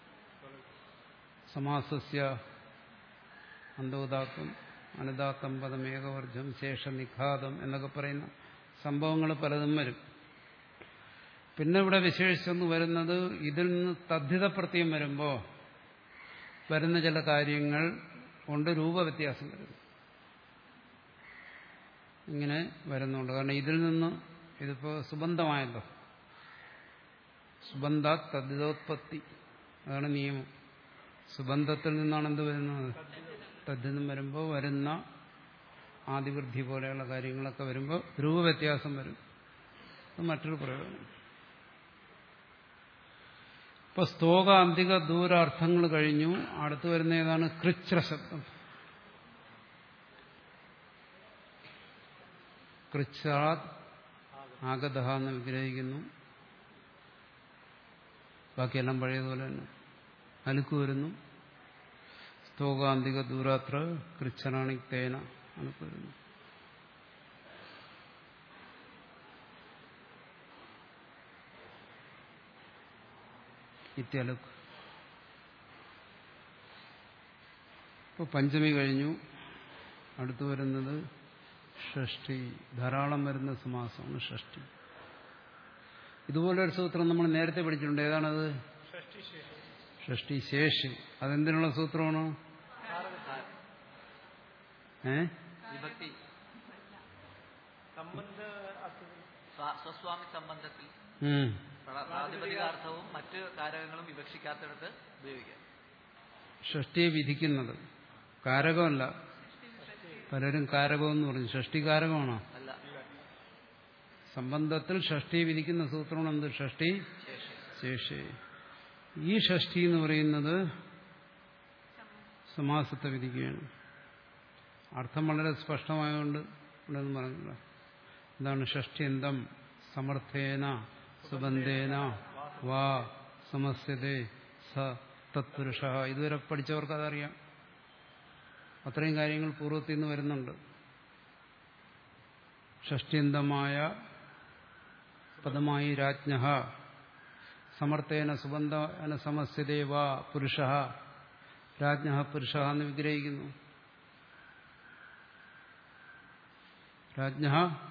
സമാസസ്യ അന്തോദാത്തം അനുദാത്തം പദം ഏകവർജം ശേഷ നിഖാതം എന്നൊക്കെ പറയുന്ന സംഭവങ്ങൾ പലതും വരും പിന്നെ ഇവിടെ വിശേഷിച്ചൊന്ന് വരുന്നത് ഇതിൽ നിന്ന് തദ്ധിത പ്രത്യം വരുമ്പോൾ വരുന്ന ചില കാര്യങ്ങൾ കൊണ്ട് രൂപവ്യത്യാസം വരുന്നു ഇങ്ങനെ വരുന്നുണ്ട് കാരണം ഇതിൽ നിന്ന് ഇതിപ്പോ സുബന്ധമായല്ലോ സുബന്ധ തദ്ധിതോത്പത്തി അതാണ് നിയമം സുബന്ധത്തിൽ നിന്നാണ് എന്ത് വരുന്നത് തദ്ധിതം വരുമ്പോൾ വരുന്ന ആദിവൃദ്ധി പോലെയുള്ള കാര്യങ്ങളൊക്കെ വരുമ്പോൾ രൂപവ്യത്യാസം വരും അത് മറ്റൊരു പ്രയോജനം ഇപ്പൊ സ്തോക അന്തിക ദൂരാർത്ഥങ്ങൾ കഴിഞ്ഞു അടുത്തു വരുന്ന ഏതാണ് കൃച്ഛ്ര ശബ്ദം കൃച്ഛാത് ആഗത എന്ന് വിഗ്രഹിക്കുന്നു ബാക്കിയെല്ലാം പഴയതുപോലെ തന്നെ അലുക്ക് വരുന്നു സ്തോകാന്തിക ദൂരാത്ര കൃച്ഛനാണി തേന അലുക്ക് വരുന്നു ഇത്യലുക്ക് ഇപ്പോൾ പഞ്ചമി കഴിഞ്ഞു അടുത്തു വരുന്നത് ഷഷ്ടി ധാരാളം വരുന്ന സമാസമാണ് ഷഷ്ടി ഇതുപോലൊരു സൂത്രം നമ്മൾ നേരത്തെ പഠിച്ചിട്ടുണ്ട് ഏതാണത് ഷഷ്ടി ശേഷം ഷഷ്ടി ശേഷി അതെന്തിനുള്ള സൂത്രമാണ് ഏ വിഭക്തി സംബന്ധ അർത്ഥത്തിൽ സ്വ- സ്വസ്വാമി സംബന്ധത്തിൽ ഉം. പ്ര- പ്രാതിപതികാർത്ഥവും മറ്റ് കാരകങ്ങളും വിവക്ഷിക്കാത്തിടത്ത് ഉപയോഗിക്കാം ഷഷ്ടിയെ വിധിക്കുന്നത് കാരകമല്ല പലരും കാരകമെന്ന് പറഞ്ഞു ഷഷ്ടി കാരകമാണോ അല്ല സംബന്ധത്തിൽ ഷഷ്ടി വിധിക്കുന്ന സൂത്രമാണ് എന്ത് ഷഷ്ടി ശേഷം ശേഷി ഈ ഷഷ്ടി എന്ന് പറയുന്നത് സമാസത്തെ വിധിക്കുകയാണ് അർത്ഥം വളരെ സ്പഷ്ടമായതുകൊണ്ട് ഇവിടെ ഒന്നും പറഞ്ഞില്ല എന്താണ് ഷഷ്ടിയന്തം സമർത്ഥേന സുബന്ധേന വാ സമസ്യതേ സ തത്പുരുഷ ഇതുവരെ പഠിച്ചവർക്ക് അതറിയാം അത്രയും കാര്യങ്ങൾ പൂർവ്വത്തിൽ നിന്ന് വരുന്നുണ്ട് ഷഷ്ടിയന്തമായ പദമായി രാജ്ഞ സമർത്ഥേന സുബന്ധന സമസ്യതേ വാ പുരുഷ രാജ്ഞ പുരുഷ എന്ന് വിഗ്രഹിക്കുന്നു രാജ്ഞ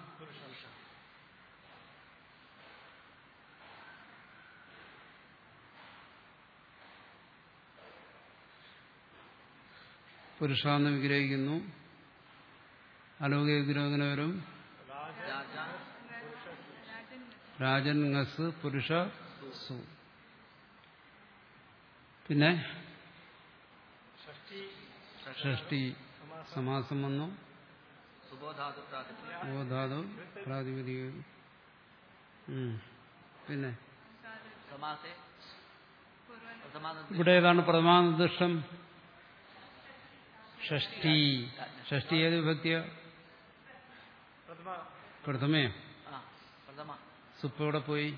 പുരുഷ എന്ന് വിഗ്രഹിക്കുന്നു അലൗകിക വിഗ്രഹത്തിന് വരും രാജ രാജൻ ngസ് പുരുഷ സു പിന്നെ ഷഷ്ടി ഷഷ്ടി സമാസം വന്നു സുബോധാതു പ്രാതിപതിക ഓധാതു പ്രാതിപതിക ഉം. പിന്നെ സമാസെ പ്രഥമാനന്ദ ഇവിടെ ഏതാണ് പ്രഥമാനിർദ്ദിഷ്ടം ഷഷ്ടി ഷഷ്ടി ഏത് വിഭക്തിയ പ്രഥമ പ്രഥമേ ആ പ്രഥമ സുപ്പ് എവിടെ പോയി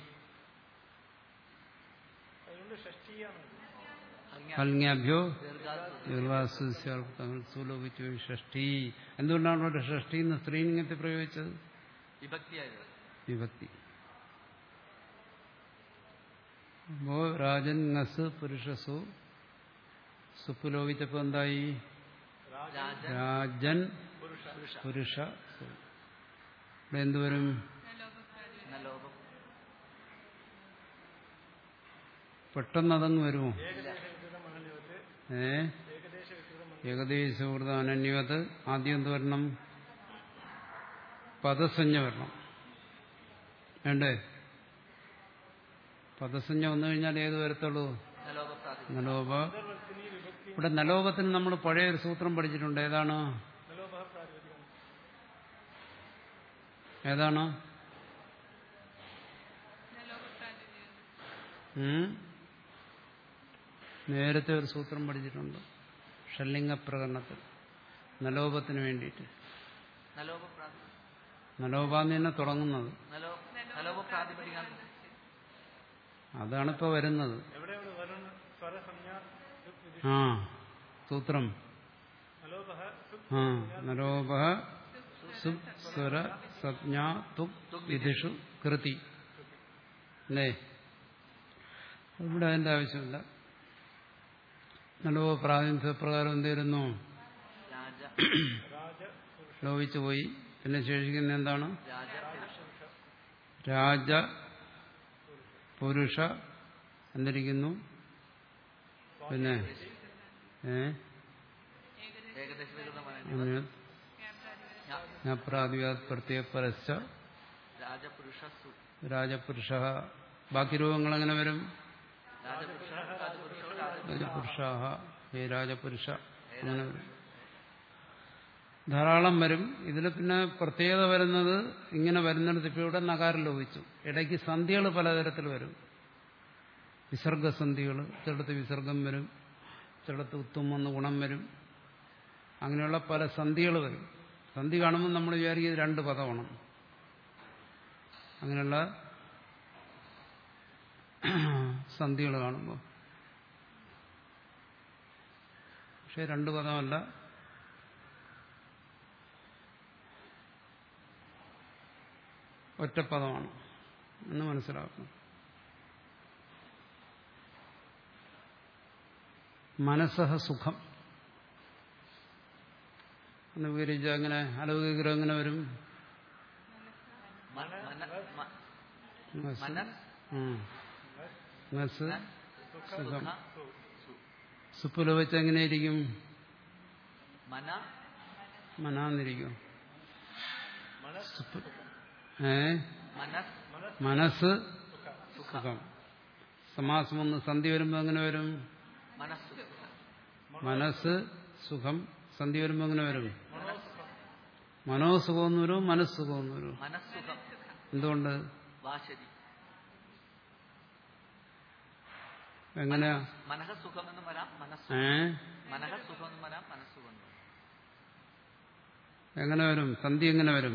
അതുകൊണ്ട് ഷഷ്ടിയാണ് അജ്ഞ കൽങ്യാഭ്യോ ദീർഘാസു ദീർഘാസുതങ്ങൾ സുലോപിച്ചു ഷഷ്ടി എന്തുകൊണ്ടാണ് ഇവിടെ ഷഷ്ടി എന്ന് സ്ത്രീലിംഗത്തെ പ്രയോഗിച്ചത് വിഭക്തിയായത് വിഭക്തി അപ്പോ രാജൻ ngസ് പുരുഷസു സുപ്പ് ലോപിച്ചപ്പോ എന്തായി രാജ രാജൻ പുരുഷ പുരുഷ സു ഇവിടെ എന്തുവരും എന്ന ലോകം പെട്ടെന്ന് അതങ്ങ് വരുമോ ഏകദേശ വികൃതം അനന്യവത്ത് ഏ ഏകദേശ വികൃതം ഏകദേശകൃത അനന്യവത് ആദ്യം എന്ത് വരണം പദസഞ്ജ വരണം വേണ്ടേ പദസഞ്ജ വന്നു കഴിഞ്ഞാൽ ഏത് വരത്തുള്ളൂ നലോക പ്രാതിപതിക നലോപ അന്തർവർത്തിനി വിഭക്തി ഇവിടെ നലോപത്തിന് നമ്മൾ പഴയ ഒരു സൂത്രം പഠിച്ചിട്ടുണ്ട് ഏതാണ് നലോഭ പ്രാതിപതികം ഏതാണ് ഉം? നേരത്തെ ഒരു സൂത്രം പഠിച്ചിട്ടുണ്ട് ഷല്ലിംഗ പ്രകടനത്തിൽ നലോപത്തിന് വേണ്ടിയിട്ട് നലോക പ്രാതിപതിക നലോപാന്ന് തന്നെ തുടങ്ങുന്നത് നലോ നലോക പ്രാതിപതിക അതാണിപ്പോ വരുന്നത് എവിടെയാണ് വരുന്ന സ്വരസംജ്ഞ ആ സൂത്രം നലോഭ ആ നരോപ സുസ്വര സജ്ഞാ തുക് വിധിഷു കൃതി അല്ലേ ഇവിടെ അതിന്റെ ആവശ്യമില്ല നലോപ പ്രാതിനിധ്യപ്രകാരം എന്തായിരുന്നു രാജ രാജ ലോപിച്ചു പോയി പിന്നെ ശേഷിക്കുന്ന എന്താണ് രാജ പുരുഷ രാജ പുരുഷ എന്നിരിക്കുന്നു പിന്നെ ഏ ഏകദേശ വിരുദ്ധമാണ് ഞാൻ പ്രാതിവാദ പ്രത്യേക പരസ്ച രാജപുരുഷ സു രാജപുരുഷ ബാക്കി രൂപങ്ങൾ എങ്ങനെ വരും രാജപുരുഷ രാജപുരുഷോ രാജ രാജപുരുഷ ഹേ രാജപുരുഷ അങ്ങനെ വരും ധാരാളം വരും ഇതിൽ പിന്നെ പ്രത്യേകത വരുന്നത് ഇങ്ങനെ വരുന്നിടത്ത് ഇപ്പോൾ ഇവിടെ നകാരം ലോപിച്ചു ഇടയ്ക്ക് സന്ധികൾ പലതരത്തിൽ വരും വിസർഗസന്ധികൾ ചിലടത്ത് വിസർഗം വരും ചിലടത്ത് ഉത്തും വന്ന് ഗുണം വരും അങ്ങനെയുള്ള പല സന്ധികൾ വരും സന്ധി കാണുമ്പോൾ നമ്മൾ വിചാരിക്കുന്നത് രണ്ട് പദമാണ് അങ്ങനെയുള്ള സന്ധികൾ കാണുമ്പോൾ പക്ഷെ രണ്ട് പദമല്ല ഒറ്റപ്പദമാണ് എന്ന് മനസ്സിലാക്കണം മനസ്സഹ സുഖം എന്ന് വിവരിച്ച അങ്ങനെ അലൗകികരം എങ്ങനെ വരും മന മ- മനസ്സ്. മനസ് ഉം. മനസ്സ് സുഖം സുഖ സു സുപ്പുല വെച്ച് എങ്ങനെയിരിക്കും മന മനാന്നിരിക്കും സുപ്പ്- ഏ മനസ് മനസ്സ് സുഖ സുഖം സമാസം ഒന്ന് സന്ധി വരുമ്പോൾ എങ്ങനെ വരും മനസ്സു മനസ്സ് സുഖം സന്ധി വരുമ്പോൾ എങ്ങനെ വരും മനോസുഖം എന്ന് വരും മനസ്സുഖം എന്ന് വരും മനസ്സുഖം എന്തുകൊണ്ട് വാശരി എങ്ങനെയാ മനഃ സുഖം എന്ന് വരാം മനസ്സു ഏ മനഃ സുഖം എന്ന് വരാം മനസ്സുഖം എന്ന് വരാം. എങ്ങനെ വരും സന്ധി എങ്ങനെ വരും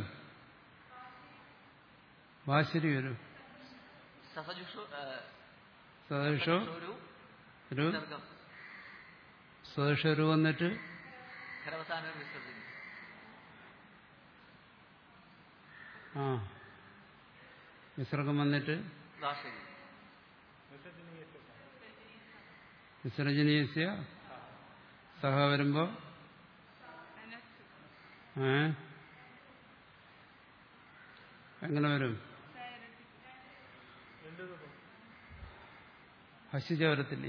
വാശരി വരും സഹജുഷു സദൃശോ ഒരു ഒരു വിസർഗം സദൃശരു വന്നിട്ട് ഖരവസാന വിസർജനം ആ വിസർഗം വന്നിട്ട് വാശരി വിസർജനീയസ്യ സഹ വരുമ്പോ ഏ എങ്ങനെ വരും ഹസിജ വരത്തില്ലേ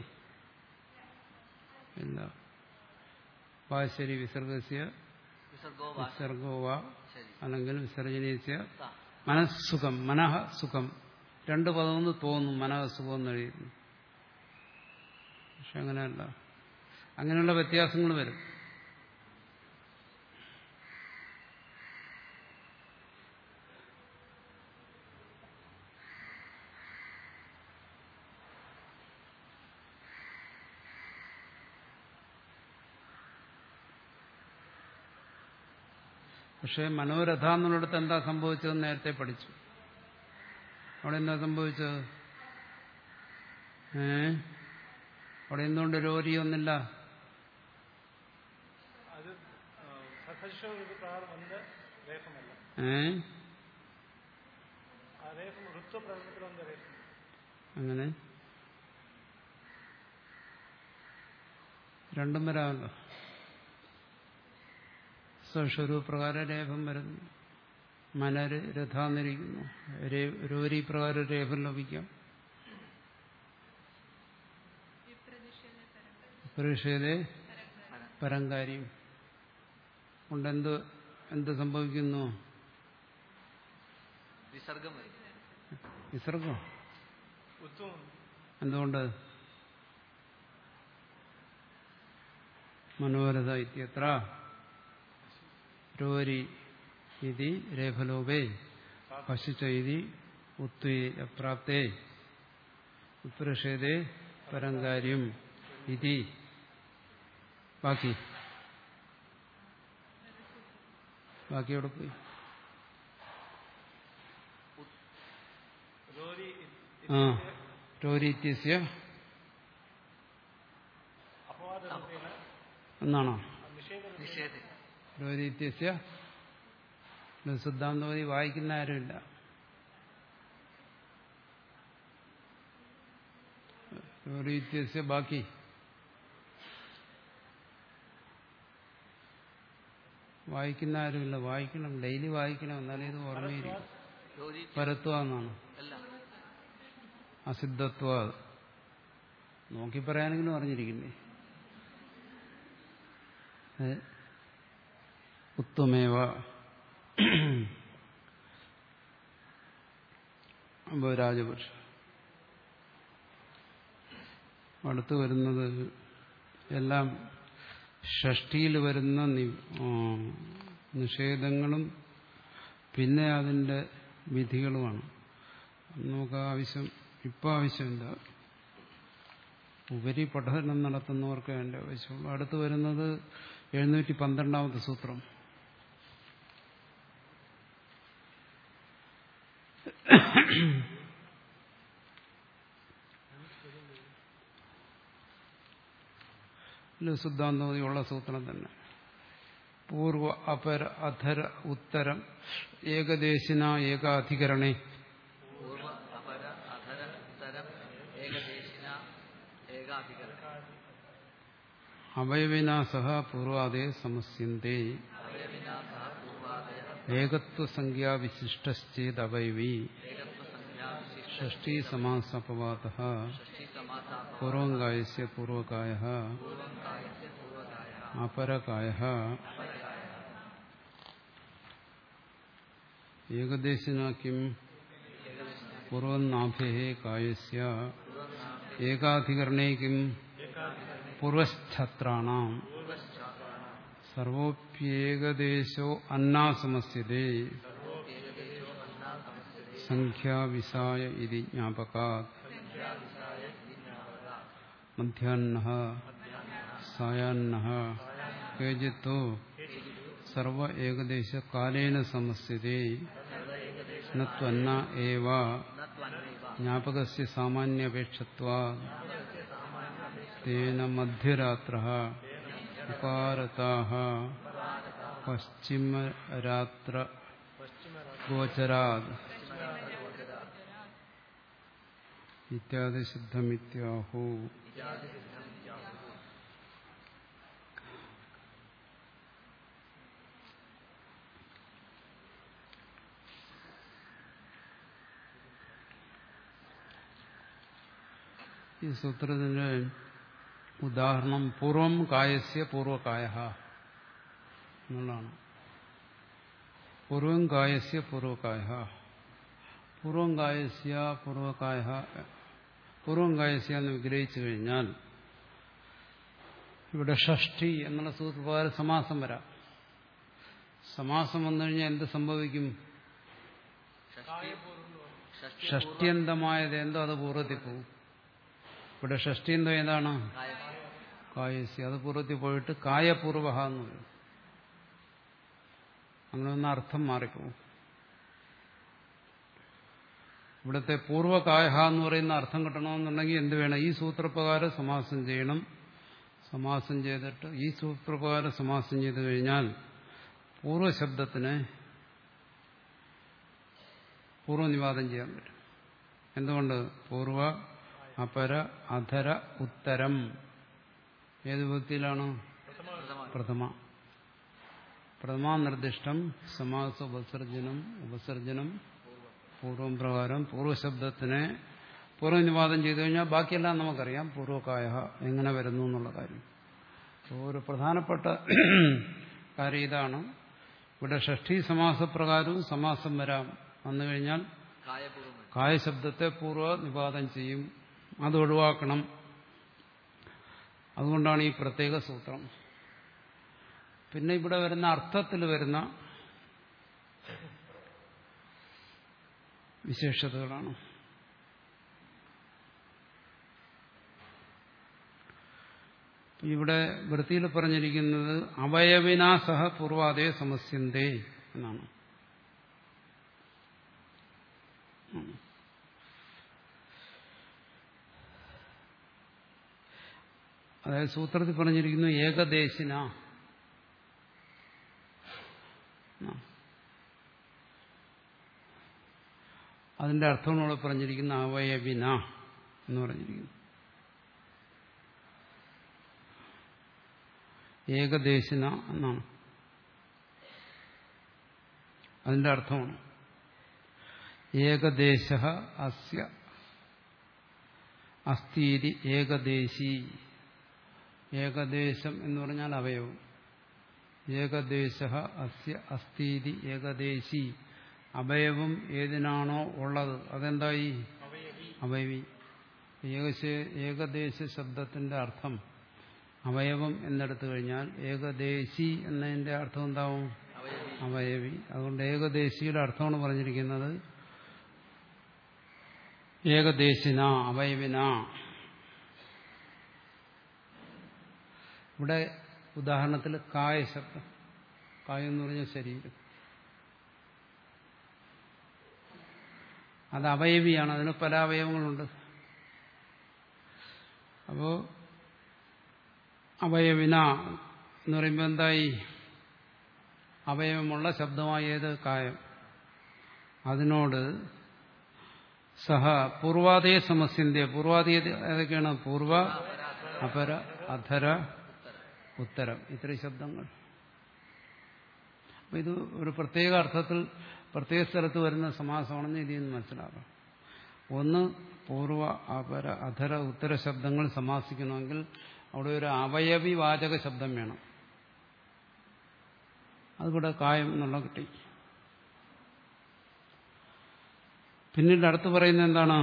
ഇല്ല വാശരി വിസർഗസ്യ വിസർഗോ വാശരി വിസർഗോ വാ ശരി അല്ലെങ്കിൽ വിസർജനീയസ്യ സ. മനസ്സുഖം മനഃ സുഖം രണ്ട് പദമെന്ന് തോന്നും മനഃസുഖം എന്ന് എഴുതുന്നു പക്ഷെ അങ്ങനെയല്ല അങ്ങനെയുള്ള വ്യത്യാസങ്ങൾ വരും പക്ഷെ മനോരഥ എന്നുള്ളിടത്ത് എന്താ സംഭവിച്ചതെന്ന് നേരത്തെ പഠിച്ചു അവിടെ എന്താ സംഭവിച്ചത് ഏ അവിടെ എന്തുകൊണ്ട് രോരിയൊന്നില്ല അത് സഹർഷ ഒരു പ്രകാരം വന്ന രേഖമല്ല ഏ ആ രേഖം ഋത്വപ്രകടനത്തിൽ വന്ന രേഖം അങ്ങനെ രണ്ടും വരാമല്ലോ സ്വസ്വരൂപപ്രകാരം രേഖം വരുന്നു മനര് രഥാന്നിരിക്കുന്നു രോരി പ്രകാരം രേഖം ലഭിക്കാം പ്രതിഷേധേ പരങ്കാര്യം കൊണ്ട് എന്ത് എന്ത് സംഭവിക്കുന്നു വിസർഗം വരും വിസർഗം ഉത്വം എന്തുകൊണ്ട് മനോരഥ ഇത്യത്ര രോരി ഇതി രേഖലോപേ പശുച്ച ഇതി ഉത്വേ പ്രാപ്തേ ഉത്പ്രഷേധേ പരങ്കാര്യം ഇതി ബാക്കി ബാക്കി എവിടെ പോയി രോരി ആ രോരി ഇത്യസ്യ അപവാദരൂപേണ എന്നാണോ നിഷേധ നിഷേധ രോരീത്യസ്യ സിദ്ധാന്തോതി വായിക്കുന്ന ആരുമില്ല രോരീത്യസ്യ ബാക്കി വായിക്കുന്ന ആരുമില്ല വായിക്കണം ഡെയിലി വായിക്കണം എന്നാലേ ഇത് ഓർമ്മയിരിക്കും യോജി പരത്വ എന്നാണ് അല്ല അസിദ്ധത്വ നോക്കി പറയാനെങ്കിലും അറിഞ്ഞിരിക്കുന്നേ ഏ? ഉത്തമേവ അപ്പൊ രാജപുരുഷ അടുത്ത് വരുന്നത് എല്ലാം ഷഷ്ടിയിൽ വരുന്ന നി- ആ, നിഷേധങ്ങളും പിന്നെ അതിൻ്റെ വിധികളുമാണ് നമുക്ക് ആവശ്യം ഇപ്പം ആവശ്യമില്ല ഉപരി പഠനം നടത്തുന്നവർക്ക് അതിൻ്റെ ആവശ്യമുള്ളൂ അടുത്ത് വരുന്നത് എഴുന്നൂറ്റി പന്ത്രണ്ടാമത്തെ സൂത്രം സിദ്ധാന്തമുള്ള സൂത്രം തന്നെ പൂർവ അപര അധര ഉത്തരം ഏകദേശിന ഏകാധികരണേ പൂർവ അപര അധര ഉത്തരം ഏകദേശിന ഏകാധികരണം അവയവിന സഹ പൂർവാദേ സമസ്യന്തേ അവയവിനാ സഹ പൂർവാദയ ഏകത്വസംഖ്യാവിശിഷ്ടശ്ചേത് അവയവി ഏകത്വസംഖ്യാ വിശിഷ്ട ഷഷ്ടി സമാസപവാദ ഷഷ്ടി സമാസാപ പൂർവം കായസ്യ പൂർവകായ പൂർവം കായസ്യ പൂർവകായ അപരകായ ഏകദേശിന കിം പൂർവനാഭേ കായസ്യ ഏകാധികരണേ കിം പൂർവശ്ഛത്രാണാം സർവോപ്യേകദേശോ അന്നാസമസ്യതേ സംഖ്യാവിസായ ഇതി ജ്ഞാപകാത് മധ്യാഹ്ന സായാഹ്ന കേചിത്തോ സർവ ഏകദേശ കാലേന സമസ്യതേ നത്വന്ന ഏവ ജ്ഞാപകസ്യ സാമാന്യപേക്ഷത്വാ തേന മധ്യരാത്ര ഉപാരതാഹ പശ്ചിമരാത്ര ഗോചരാത് ഇത്യാദി സിദ്ധമിത്യാഹു ഈ സൂത്രത്തിന്റെ ഉദാഹരണം പൂർവം കായസ്യ പൂർവകായ എന്നുള്ളതാണ് പൂർവം കായസ്യ പൂർവകായ പൂർവം കായസ്യ പൂർവകായ പൂർവം കായസ്യ എന്ന് വിഗ്രഹിച്ചു കഴിഞ്ഞാൽ ഇവിടെ ഷഷ്ടി എന്നുള്ള സൂത്രപ്രകാരം സമാസം വരാം സമാസം വന്നു കഴിഞ്ഞാൽ എന്ത് സംഭവിക്കും ഷഷ്ടി ഷഷ്ടി ഷഷ്ടിയന്തമായത് എന്തോ അത് പൂർവ്വത്തിൽ പോകും ഇവിടെ ഷഷ്ടിയന്തം ഏതാണ് കായസ്യ കായസ്യ അത് പൂർവ്വത്തിൽ പോയിട്ട് കായപൂർവ എന്ന് പറയും അങ്ങനെ ഒന്ന് അർത്ഥം മാറിപ്പോവും ഇവിടുത്തെ പൂർവ്വകായ എന്ന് പറയുന്ന അർത്ഥം കിട്ടണമെന്നുണ്ടെങ്കിൽ എന്ത് വേണം ഈ സൂത്രപ്രകാരം സമാസം ചെയ്യണം സമാസം ചെയ്തിട്ട് ഈ സൂത്രപ്രകാരം സമാസം ചെയ്തു കഴിഞ്ഞാൽ പൂർവ്വശബ്ദത്തിന് പൂർവ്വനിവാദം ചെയ്യാൻ പറ്റും എന്തുകൊണ്ട് പൂർവ അപര അധര ഉത്തരം ഏത് വിഭക്തിയിലാണ് പ്രഥമ പ്രഥമാ നിർദ്ദിഷ്ടം സമാസ ഉപസർജനം ഉപസർജനം പൂർവം പ്രകാരം പൂർവ്വശബ്ദത്തിനെ പൂർവ്വനിവാദം ചെയ്തു കഴിഞ്ഞാൽ ബാക്കിയെല്ലാം നമുക്കറിയാം പൂർവ്വകായ എങ്ങനെ വരുന്നു എന്നുള്ള കാര്യം അപ്പോൾ ഒരു പ്രധാനപ്പെട്ട കാര്യം ഇതാണ് ഇവിടെ ഷഷ്ഠി സമാസപ്രകാരവും സമാസം വരാം വന്നു കഴിഞ്ഞാൽ കായപൂർവം കായശബ്ദത്തെ പൂർവ്വ നിപാതം ചെയ്യും അത് ഒഴിവാക്കണം അതുകൊണ്ടാണ് ഈ പ്രത്യേക സൂത്രം പിന്നെ ഇവിടെ വരുന്ന അർത്ഥത്തിൽ വരുന്ന വിശേഷതകളാണ് ഇവിടെ വൃത്തിയിൽ പറഞ്ഞിരിക്കുന്നത് അവയവിനാ സഹ പൂർവാദേ സമസ്യന്തേ എന്നാണ് അതായത് സൂത്രത്തിൽ പറഞ്ഞിരിക്കുന്നു ഏകദേശിന ആ. അതിന്റെ അർത്ഥമാണ് ഇവിടെ പറഞ്ഞിരിക്കുന്ന അവയവിന എന്ന് പറഞ്ഞിരിക്കുന്നു ഏകദേശിന എന്നാണ് അതിന്റെ അർത്ഥമാണ് ഏകദേശ അസ്യ അസ്ഥീതി ഏകദേശി ഏകദേശം എന്ന് പറഞ്ഞാൽ അവയവം ഏകദേശ അസ്യ അസ്ഥീതി ഏകദേശി അവയവം ഏതിനാണോ ഉള്ളത് അതെന്തായി അവയവി ഏകശ ഏകദേശ ശബ്ദത്തിന്റെ അർത്ഥം അവയവം എന്നെടുത്തു കഴിഞ്ഞാൽ ഏകദേശി എന്നതിന്റെ അർത്ഥം എന്താവും അവയവി അതുകൊണ്ട് ഏകദേശിയുടെ അർത്ഥമാണ് പറഞ്ഞിരിക്കുന്നത് ഏകദേശിന അവയവിന ഇവിടെ ഉദാഹരണത്തിൽ കായ ശബ്ദം കായം എന്ന് പറഞ്ഞ ശരീരം അത് അവയവിയാണ് അതിന് പല അവയവങ്ങളുണ്ട് അപ്പോ അവയവിന എന്ന് പറയുമ്പോൾ എന്തായി അവയവമുള്ള ശബ്ദമായ ഏത് കായം അതിനോട് സഹ പൂർവാദയ സമസ്യന്റെ പൂർവാദയ ഏതൊക്കെയാണ് പൂർവ അപര അധര ഉത്തരം ഇത്രയും ശബ്ദങ്ങൾ അപ്പൊ ഇത് ഒരു പ്രത്യേക അർത്ഥത്തിൽ പ്രത്യേക സ്ഥലത്ത് വരുന്ന സമാസമാണെന്ന് ഇതിൽ നിന്ന് മനസ്സിലാക്കാം ഒന്ന് പൂർവ അപര അധര ഉത്തര ശബ്ദങ്ങൾ സമാസിക്കണമെങ്കിൽ അവിടെ ഒരു അവയവി വാചക ശബ്ദം വേണം അതുകൂടെ കായം എന്നുള്ള കിട്ടി പിന്നീട് അടുത്ത് പറയുന്നത് എന്താണ്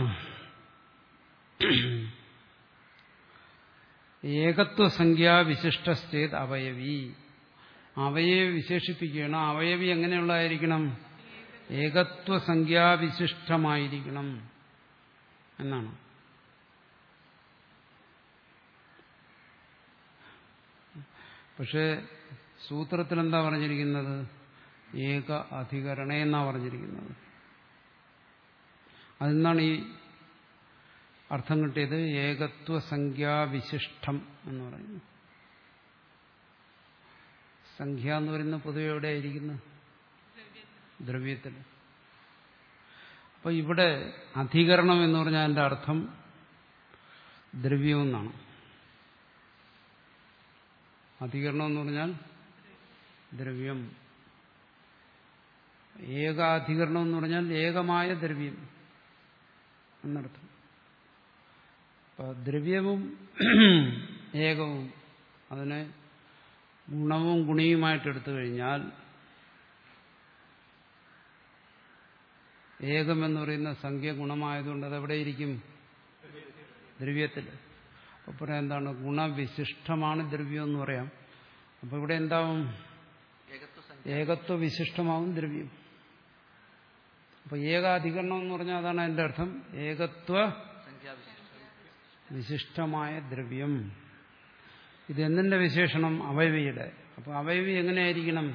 ഏകത്വസംഖ്യാ വിശിഷ്ടസ്ഥേത് അവയവി അവയവി വിശേഷിപ്പിക്കുകയാണ് അവയവി എങ്ങനെയുള്ളതായിരിക്കണം ഏകത്വസംഖ്യാ വിശിഷ്ടമായിരിക്കണം എന്നാണ് പക്ഷേ സൂത്രത്തിൽ എന്താ പറഞ്ഞിരിക്കുന്നത് ഏക അധികരണ എന്നാ പറഞ്ഞിരിക്കുന്നത് അതിൽ നിന്നാണ് ഈ അർത്ഥം കിട്ടിയത് ഏകത്വസംഖ്യാവിശിഷ്ടം എന്ന് പറയുന്നു സംഖ്യ എന്ന് പറയുന്നത് പൊതുവെ എവിടെയായിരിക്കുന്നു ദ്രവ്യത്തിൽ അപ്പൊ ഇവിടെ അധികരണം എന്ന് പറഞ്ഞാൽ അതിന്റെ അർത്ഥം ദ്രവ്യം എന്നാണ് അധികരണം എന്ന് പറഞ്ഞാൽ ദ്രവ്യം ഏകാധികരണം എന്ന് പറഞ്ഞാൽ ഏകമായ ദ്രവ്യം എന്നർത്ഥം അപ്പൊ ദ്രവ്യവും ഏകവും അതിനെ ഗുണവും ഗുണിയുമായിട്ട് എടുത്തു കഴിഞ്ഞാൽ ഏകമെന്ന് പറയുന്ന സംഖ്യ ഗുണമായതുകൊണ്ട് അതെവിടെയിരിക്കും ദ്രവ്യത്തിൽ അപ്പൊ പറയാം എന്താണ് ഗുണവിശിഷ്ടമാണ് ദ്രവ്യം എന്ന് പറയാം അപ്പൊ ഇവിടെ എന്താവും ഏകത്വ സംഖ്യ ഏകത്വ വിശിഷ്ടമാവും ദ്രവ്യം അപ്പൊ ഏകാധികരണം എന്ന് പറഞ്ഞാൽ അതാണ് അതിന്റെ അർത്ഥം ഏകത്വ സംഖ്യാവിശിഷ്ടം വിശിഷ്ടമായ ദ്രവ്യം ഇത് എന്തിന്റെ വിശേഷണം അവയവിയുടെ അപ്പൊ അവയവി എങ്ങനെയായിരിക്കണം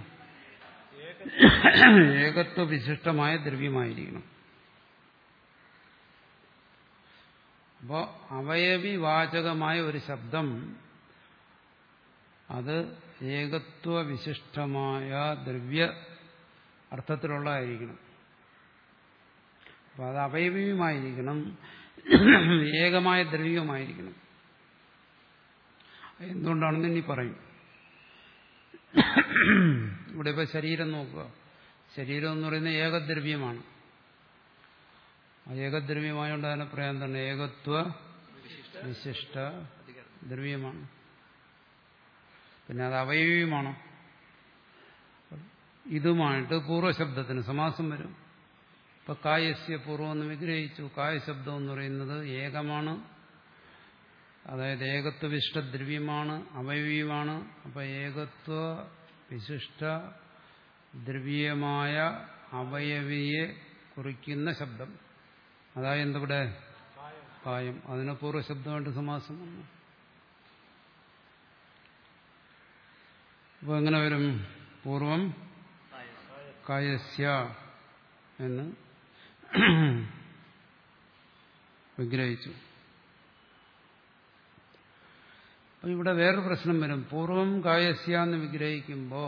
ഏകത്വ വിശിഷ്ടമായ ദ്രവ്യമായിരിക്കണം അപ്പോൾ അവയവി വാചകമായ ഒരു ശബ്ദം അത് ഏകത്വ വിശിഷ്ടമായ ദ്രവ്യ അർത്ഥത്തിലുള്ളതായിരിക്കണം അപ്പോൾ അത് അവയവിയുമായിരിക്കണം ഏകമായ ദ്രവ്യവുമായിരിക്കണം എന്തുകൊണ്ടാണെന്ന് ഇനി പറയും ഇവിടെ ഇപ്പൊ ശരീരം നോക്കുക ശരീരം എന്ന് പറയുന്നത് ഏകദ്രവ്യമാണ് ആ ഏകദ്രവ്യമായോണ്ട് അതിനെ പറയാൻ തന്നെ ഏകത്വ വിശിഷ്ട ദ്രവ്യമാണ് പിന്നെ അത് അവയവ്യമാണ് ഇതുമായിട്ട് പൂർവ്വശബ്ദത്തിന് സമാസം വരും ഇപ്പൊ കായസ്യ പൂർവ്വം എന്ന് വിഗ്രഹിച്ചു കായശബ്ദം എന്ന് പറയുന്നത് ഏകമാണ് അതായത് ഏകത്വ വിശിഷ്ട ദ്രവ്യമാണ് അവയവീയമാണ് അപ്പൊ ഏകത്വ വിശിഷ്ട ദ്രവ്യമായ അവയവിയെ കുറിക്കുന്ന ശബ്ദം അതായത് എന്തിവിടെ കായം അതിനെ പൂർവ്വശബ്ദമായിട്ട് സമാസം വന്നു അപ്പൊ എങ്ങനെ വരും പൂർവം കായസ്യ എന്ന് വിഗ്രഹിച്ചു അപ്പൊ ഇവിടെ വേറൊരു പ്രശ്നം വരും പൂർവം കായസ്യ എന്ന് വിഗ്രഹിക്കുമ്പോ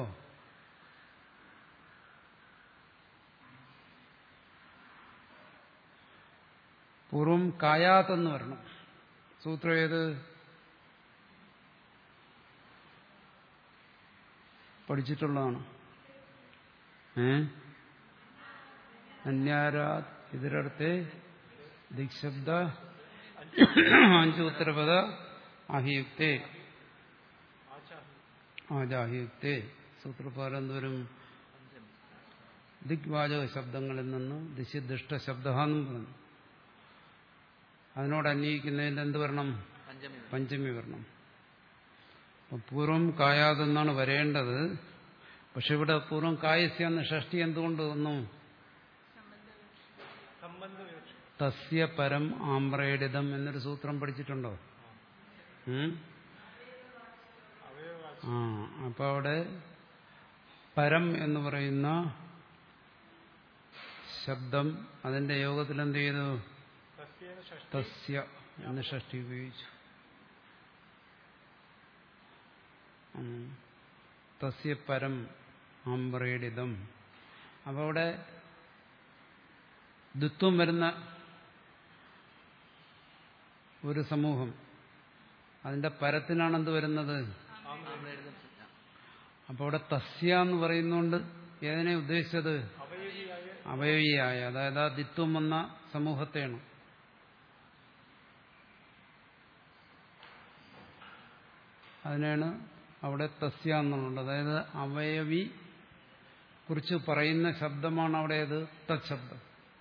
പൂർവം കായാത്തെന്ന് വരണം സൂത്രം ഏത് പഠിച്ചിട്ടുള്ളതാണ് ഏ അന്യാരാ ഇതിരടുത്തെ ദിക്ശബ്ദ അഞ്ചു ഉത്തരപദ അഹിയുക്തേ ആജാഹിയുക്തേ സൂത്രപ്രകാരം എന്തോരും ദിഗ്വാചക ശബ്ദങ്ങളിൽ നിന്ന് ദിശിദിഷ്ട ശബ്ദ എന്നും പറഞ്ഞു അതിനോട് അന്വയിക്കുന്നതിന്റെ എന്ത് വരണം പഞ്ചമി പഞ്ചമി വരണം അപ്പൊ പൂർവം കായാതെന്നാണ് വരേണ്ടത് പക്ഷെ ഇവിടെ പൂർവം കായസ്യാന്ന് ഷഷ്ടി എന്തുകൊണ്ട് വന്നു സംബന്ധ വിവക്ഷ തസ്യ പരം ആമ്രേഡിതം എന്നൊരു സൂത്രം പഠിച്ചിട്ടുണ്ടോ ഉം? ആ അപ്പൊ അവിടെ പരം എന്ന് പറയുന്ന ശബ്ദം അതിന്റെ യോഗത്തിൽ എന്ത് ചെയ്തു തസ്യേന ഷഷ്ടി തസ്യ എന്ന് ഷഷ്ടി ഉപയോഗിച്ചു ഉം. തസ്യ പരം ആമ്രേഡിതം അപ്പൊ അവിടെ ദ്വിത്വം വരുന്ന ഒരു സമൂഹം അതിന്റെ പരത്തിനാണ് എന്ത് വരുന്നത് ആമ്രേഡിതം സംജ്ഞ. അപ്പൊ അവിടെ തസ്യ എന്ന് പറയുന്നോണ്ട് ഏതിനെ ഉദ്ദേശിച്ചത് അവയവിയായ അവയവിയായ അതായത് ആ ദിത്വം വന്ന സമൂഹത്തെയാണ് അതിനാണ് അവിടെ തസ്യ എന്നുള്ളത് അതായത് അവയവി കുറിച്ച് പറയുന്ന ശബ്ദമാണ് അവിടെ അത് തത്ശബ്ദം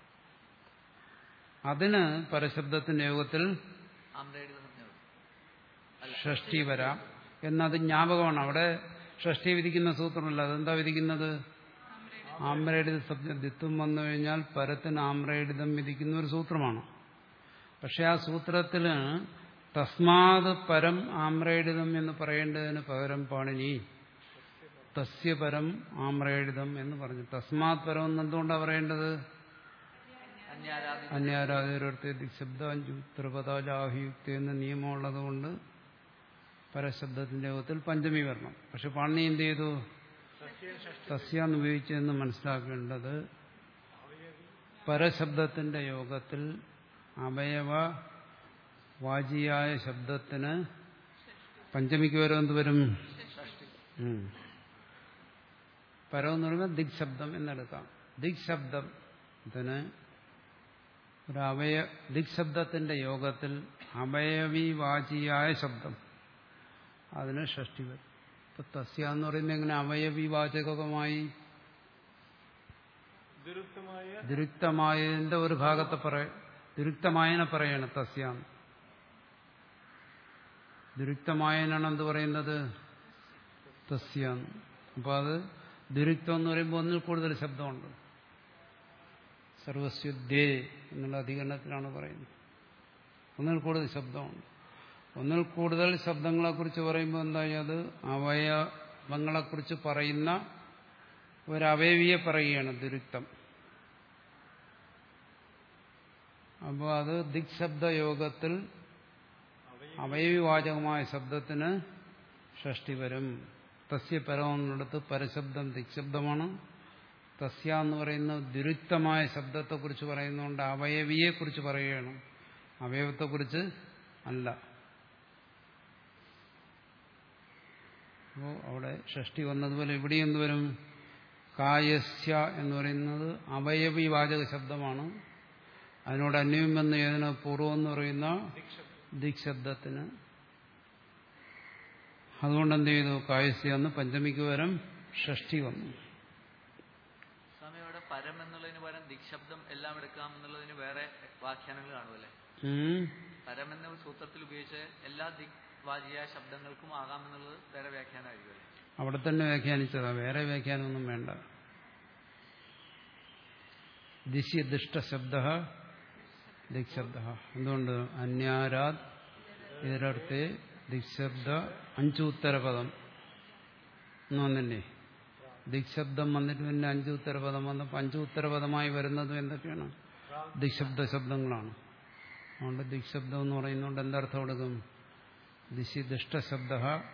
അതിന് പരശബ്ദത്തിന്റെ യോഗത്തിൽ ആമ്രേഡിത സംജ്ഞ വരും. അല്ല ഷഷ്ടി വരാം എന്നത് ജ്ഞാപകമാണ് അവിടെ ഷഷ്ടി വിധിക്കുന്ന സൂത്രമല്ല അതെന്താ വിധിക്കുന്നത് ആമ്രേഡിത ശബ്ദം വന്നു കഴിഞ്ഞാൽ പരത്തിന് ആമ്രേഡിതം വിധിക്കുന്ന ഒരു സൂത്രമാണ് പക്ഷെ ആ സൂത്രത്തില് തസ്മാത് പരം ആമ്രേഡിതം എന്ന് പറയേണ്ടതിന് പകരം പാണിനി തസ്യ പരം ആമ്രേഡിതം എന്ന് പറഞ്ഞു തസ്മാത് പരം എന്ന് എന്തുകൊണ്ടാണ് പറയേണ്ടത് അന്യാരാധി അന്യാരാധകരുടെ ദിക്ശബ്ദാഞ്ചു ത്രിപദാജാഹിയുക്തി എന്ന നിയമമുള്ളത് കൊണ്ട് പരശബ്ദത്തിന്റെ യോഗത്തിൽ പഞ്ചമി വരണം പക്ഷെ പാണി എന്ത് ചെയ്തു സസ്യ എന്ന് ഉപയോഗിച്ചതെന്ന് മനസ്സിലാക്കേണ്ടത് പരശബ്ദത്തിന്റെ യോഗത്തിൽ അവയവ വാചിയായ ശബ്ദത്തിന് പഞ്ചമിക്ക് വരെ എന്ത് വരും ഉം. പരം എന്ന് പറയുമ്പോൾ ദിക്ശബ്ദം എന്നെടുക്കാം ദിക്ശബ്ദത്തിന് ഒരു അവയ ദിക്ശബ്ദത്തിന്റെ യോഗത്തിൽ അവയവിവാചിയായ ശബ്ദം അതിന് ഷഷ്ടി വരും ഇപ്പൊ തസ്യ എന്ന് പറയുന്നത് എങ്ങനെ അവയവിവാചകമായി ദുരുക്തമായ ദുരുക്തമായതിന്റെ ഒരു ഭാഗത്തെ പറയ ദുരുക്തമായനെ പറയാണ് തസ്യാന്ന് ദുരുക്തമായനാണ് എന്ത് പറയുന്നത് തസ്യാന്ന് അപ്പൊ അത് ദുരുക്തം എന്ന് പറയുമ്പോൾ ഒന്നിൽ കൂടുതൽ ശബ്ദമുണ്ട് സർവസ്യുദ്ധേ എന്നുള്ള അധികരണത്തിലാണ് പറയുന്നത് ഒന്നിൽ കൂടുതൽ ശബ്ദമുണ്ട് ഒന്നിൽ കൂടുതൽ ശബ്ദങ്ങളെക്കുറിച്ച് പറയുമ്പോൾ എന്തായി അത് അവയവങ്ങളെക്കുറിച്ച് പറയുന്ന ഒരവയവിയെ പറയുകയാണ് ദുരുക്തം അപ്പോൾ അത് ദിക്ശബ്ദ യോഗത്തിൽ അവയവിവാചകമായ ശബ്ദത്തിന് ഷഷ്ടി വരും തസ്യ പരമെന്നിടത്ത് പരശബ്ദം ദിക്ശബ്ദമാണ് തസ്യ എന്ന് പറയുന്ന ദുരുക്തമായ ശബ്ദത്തെക്കുറിച്ച് പറയുന്നതുകൊണ്ട് അവയവിയെക്കുറിച്ച് പറയുകയാണ് അവയവത്തെക്കുറിച്ച് അല്ല അപ്പോൾ അവിടെ ഷഷ്ടി വന്നതുപോലെ ഇവിടെ എന്ത് വരും കായസ്യ എന്ന് പറയുന്നത് അവയവിവാചക ശബ്ദമാണ് അതിനോട് അന്യം വന്ന് ഏതിന് പൂർവ്വം എന്ന് പറയുന്ന ദിക്ശബ്ദത്തിന് അതുകൊണ്ട് എന്ത് ചെയ്തു കായസ്യ എന്ന് പഞ്ചമിക്ക് പകരം ഷഷ്ടി വന്നു സ്വാമി അവിടെ പരം എന്നുള്ളതിന് പകരം ദിക്ശബ്ദം എല്ലാം എടുക്കാം എന്നുള്ളതിന് വേറെ വ്യാഖ്യാനങ്ങൾ കാണുമല്ലേ ഉം. പരം എന്ന സൂത്രത്തിൽ ഉപയോഗിച്ച് എല്ലാ ദിക് വാചിയായ ശബ്ദങ്ങൾക്കും ആകാം എന്നുള്ളത് വേറെ വ്യാഖ്യാനമായിരിക്കുമല്ലേ അവിടെ തന്നെ വ്യാഖ്യാനിച്ചതാ വേറെ വ്യാഖ്യാനമൊന്നും വേണ്ട ദിശ്യ ദുഷ്ടശബ്ദ ദിക്ശബ്ദ എന്തുകൊണ്ട് അന്യാരാത് ഇതിനടുത്ത് ദിക്ശബ്ദ അഞ്ചുത്തരപദം എന്ന് വന്നില്ലേ ദിക്ശബ്ദം വന്നിട്ട് പിന്നെ അഞ്ചു ഉത്തരപദം വന്നപ്പോൾ അഞ്ചു ഉത്തരപദമായി വരുന്നതും എന്തൊക്കെയാണ് ദിക്ശബ്ദ ശബ്ദങ്ങളാണ് അതുകൊണ്ട് ദിക്ശബ്ദം എന്ന് പറയുന്നതുകൊണ്ട് എന്തർത്ഥം കൊടുക്കും ദിശി ദുഷ്ടശബ്ദ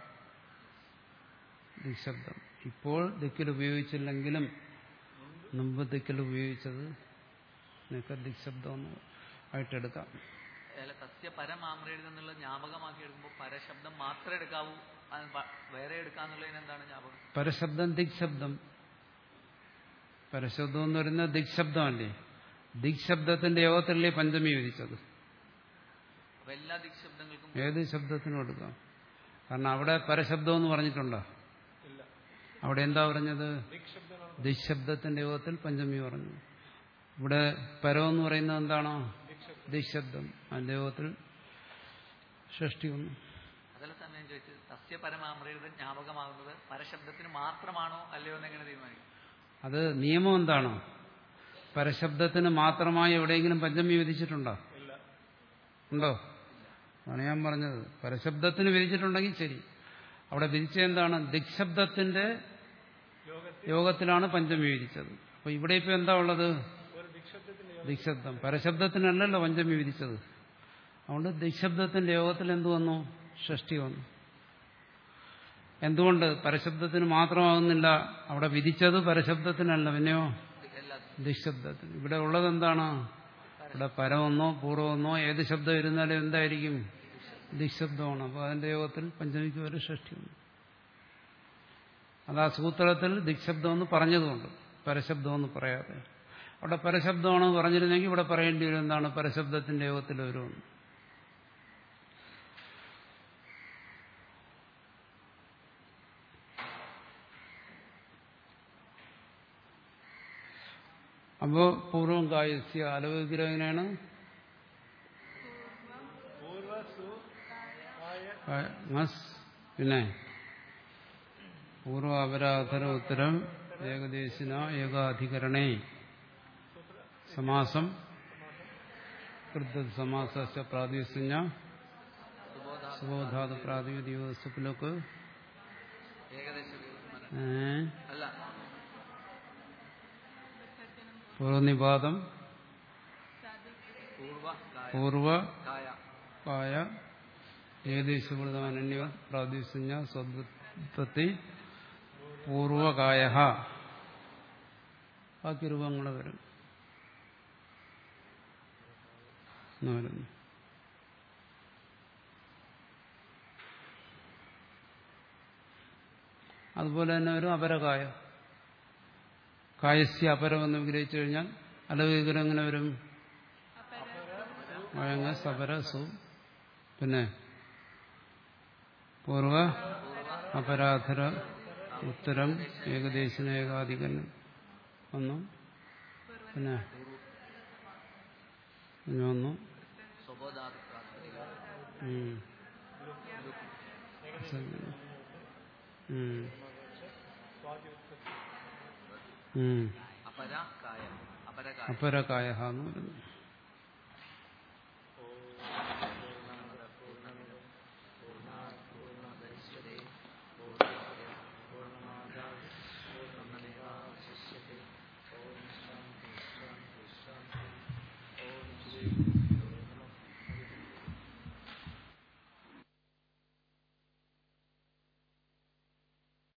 ദിക്ശബ്ദം ഇപ്പോൾ ദിക്കിൽ ഉപയോഗിച്ചില്ലെങ്കിലും മുമ്പ് ദിക്കിൽ ഉപയോഗിച്ചത് നിങ്ങൾക്ക് ദിക്ശബ്ദം എന്ന് ആയിട്ടെടുക്കാം അല്ല തസ്യ പരം ആമ്രയെഴുതി എന്നുള്ള ജ്ഞാപകമാക്കി എടുക്കുമ്പോൾ പരശബ്ദം മാത്രമേ എടുക്കാവൂ അത് പ- വേറെ എടുക്കാന്നുള്ളതിന് എന്താണ് ജ്ഞാപകം പരശബ്ദം ദിക്ശബ്ദം പരശബ്ദം എന്ന് പറയുന്നത് ദിക്ശബ്ദമല്ലേ ദിക്ശബ്ദത്തിന്റെ യോഗത്തിലല്ലേ പഞ്ചമി വിധിച്ചത് അപ്പൊ എല്ലാ ദിക്ശബ്ദങ്ങൾക്കും ഏത് ശബ്ദത്തിനും എടുക്കാം കാരണം അവിടെ പരശബ്ദം എന്ന് പറഞ്ഞിട്ടുണ്ടോ ഇല്ല അവിടെ എന്താ പറഞ്ഞത് ദിക് ശബ്ദമാണ് ദിശബ്ദത്തിന്റെ യോഗത്തിൽ പഞ്ചമി പറഞ്ഞു ഇവിടെ പരം എന്ന് പറയുന്നത് എന്താണോ ദിക് ശബ്ദം ദിശബ്ദം അതിന്റെ യോഗത്തിൽ ഷഷ്ടി വന്നു അതല്ല സമയം ചോദിച്ചത് സസ്യ പരമാമൃത ജ്ഞാപകമാകുന്നത് പരശബ്ദത്തിന് മാത്രമാണോ അല്ലയോ എന്ന് എങ്ങനെ തീരുമാനിക്കും അത് നിയമം എന്താണോ പരശബ്ദത്തിന് മാത്രമായി എവിടെയെങ്കിലും പഞ്ചമി വിധിച്ചിട്ടുണ്ടോ ഇല്ല ഉണ്ടോ അതാണ് ഞാൻ പറഞ്ഞത് പരശബ്ദത്തിന് വിധിച്ചിട്ടുണ്ടെങ്കിൽ ശരി അവിടെ വിധിച്ച എന്താണ് ദിക്ശബ്ദത്തിന്റെ യോഗത്തിൽ യോഗത്തിലാണ് പഞ്ചമി വിധിച്ചത് അപ്പൊ ഇവിടെ ഇപ്പൊ എന്താ ഉള്ളത് ഒരു ദിക് ശബ്ദത്തിന്റെ യോഗം ദിക്ശബ്ദം പരശബ്ദത്തിനല്ലല്ലോ പഞ്ചമി വിധിച്ചത് അതുകൊണ്ട് ദിക്ശബ്ദത്തിന്റെ യോഗത്തിൽ എന്ത് വന്നു ഷഷ്ടി വന്നു എന്തുകൊണ്ട് പരശബ്ദത്തിന് മാത്രമാകുന്നില്ല അവിടെ വിധിച്ചത് പരശബ്ദത്തിനല്ല പിന്നെയോ എല്ലാ ദിക്ശബ്ദത്തിന് ഇവിടെ ഉള്ളത് എന്താണ് ഇവിടെ പരമെന്നോ പൂർവമെന്നോ ഏത് ശബ്ദം ഇരുന്നാലും എന്തായിരിക്കും ദിക്ശബ്ദമാണ് അപ്പോൾ അതിന്റെ യോഗത്തിൽ പഞ്ചമിക്ക് വരെ ഷഷ്ടി വന്നു അത് ആ സൂത്രത്തിൽ ദിക്ശബ്ദം എന്ന് പറഞ്ഞതുകൊണ്ട് പരശബ്ദം എന്ന് പറയാതെ അവിടെ പരശബ്ദമാണ് പറഞ്ഞിരുന്നെങ്കിൽ ഇവിടെ പറയേണ്ടി വരും എന്താണ് പരശബ്ദത്തിന്റെ യോഗത്തിൽ വരുമെന്ന് അപ്പോ പൂർവം കായസ്യ അലവിഗ്രഹനാണ് പൂർവ സു ആയ മസ് പിന്നെ പൂർവ അപരാധന ഉത്തരം ഏകദേശിന ഏകാധികരണേ സമാസം കൃത സമാസ പ്രാതിസഞ്ജ സുബോധ സുബോധാത് പ്രാതിപതിക വസ്തുക്കളൊക്കെ ഏകദേശ വിസ്മരണം. ഏ, അല്ല പൂർവനിപാതം പൂർവ കായ പൂർവ കായ കായ ഏകദേശകൃതമനന്യ പ്രാതിസഞ്ജ സ്വദ്പത്തി പൂർവകായ ബാക്കി രൂപങ്ങൾ വരും എന്ന് വരുന്നു അതുപോലെ തന്നെ ഒരു അപരകായ കായസ്യ അപരമെന്ന് വിഗ്രഹിച്ചു കഴിഞ്ഞാൽ അലവിഗ്രഹം എങ്ങനെ വരും വഴങ്ങ സപര സു പിന്നെ പൂർവ അപരാധര ഉത്തരം ഏകദേശന ഏകാധികരണം ഒന്നു പിന്നെ പിന്നെ ഒന്നു സ്വബോധാത് പ്രാതിപതിക ഉം. ഉം. സ്വാതി ഉത്പത്തി ഉം. അപര കായ അപര കായ അപരകായ എന്ന് പറയുന്നു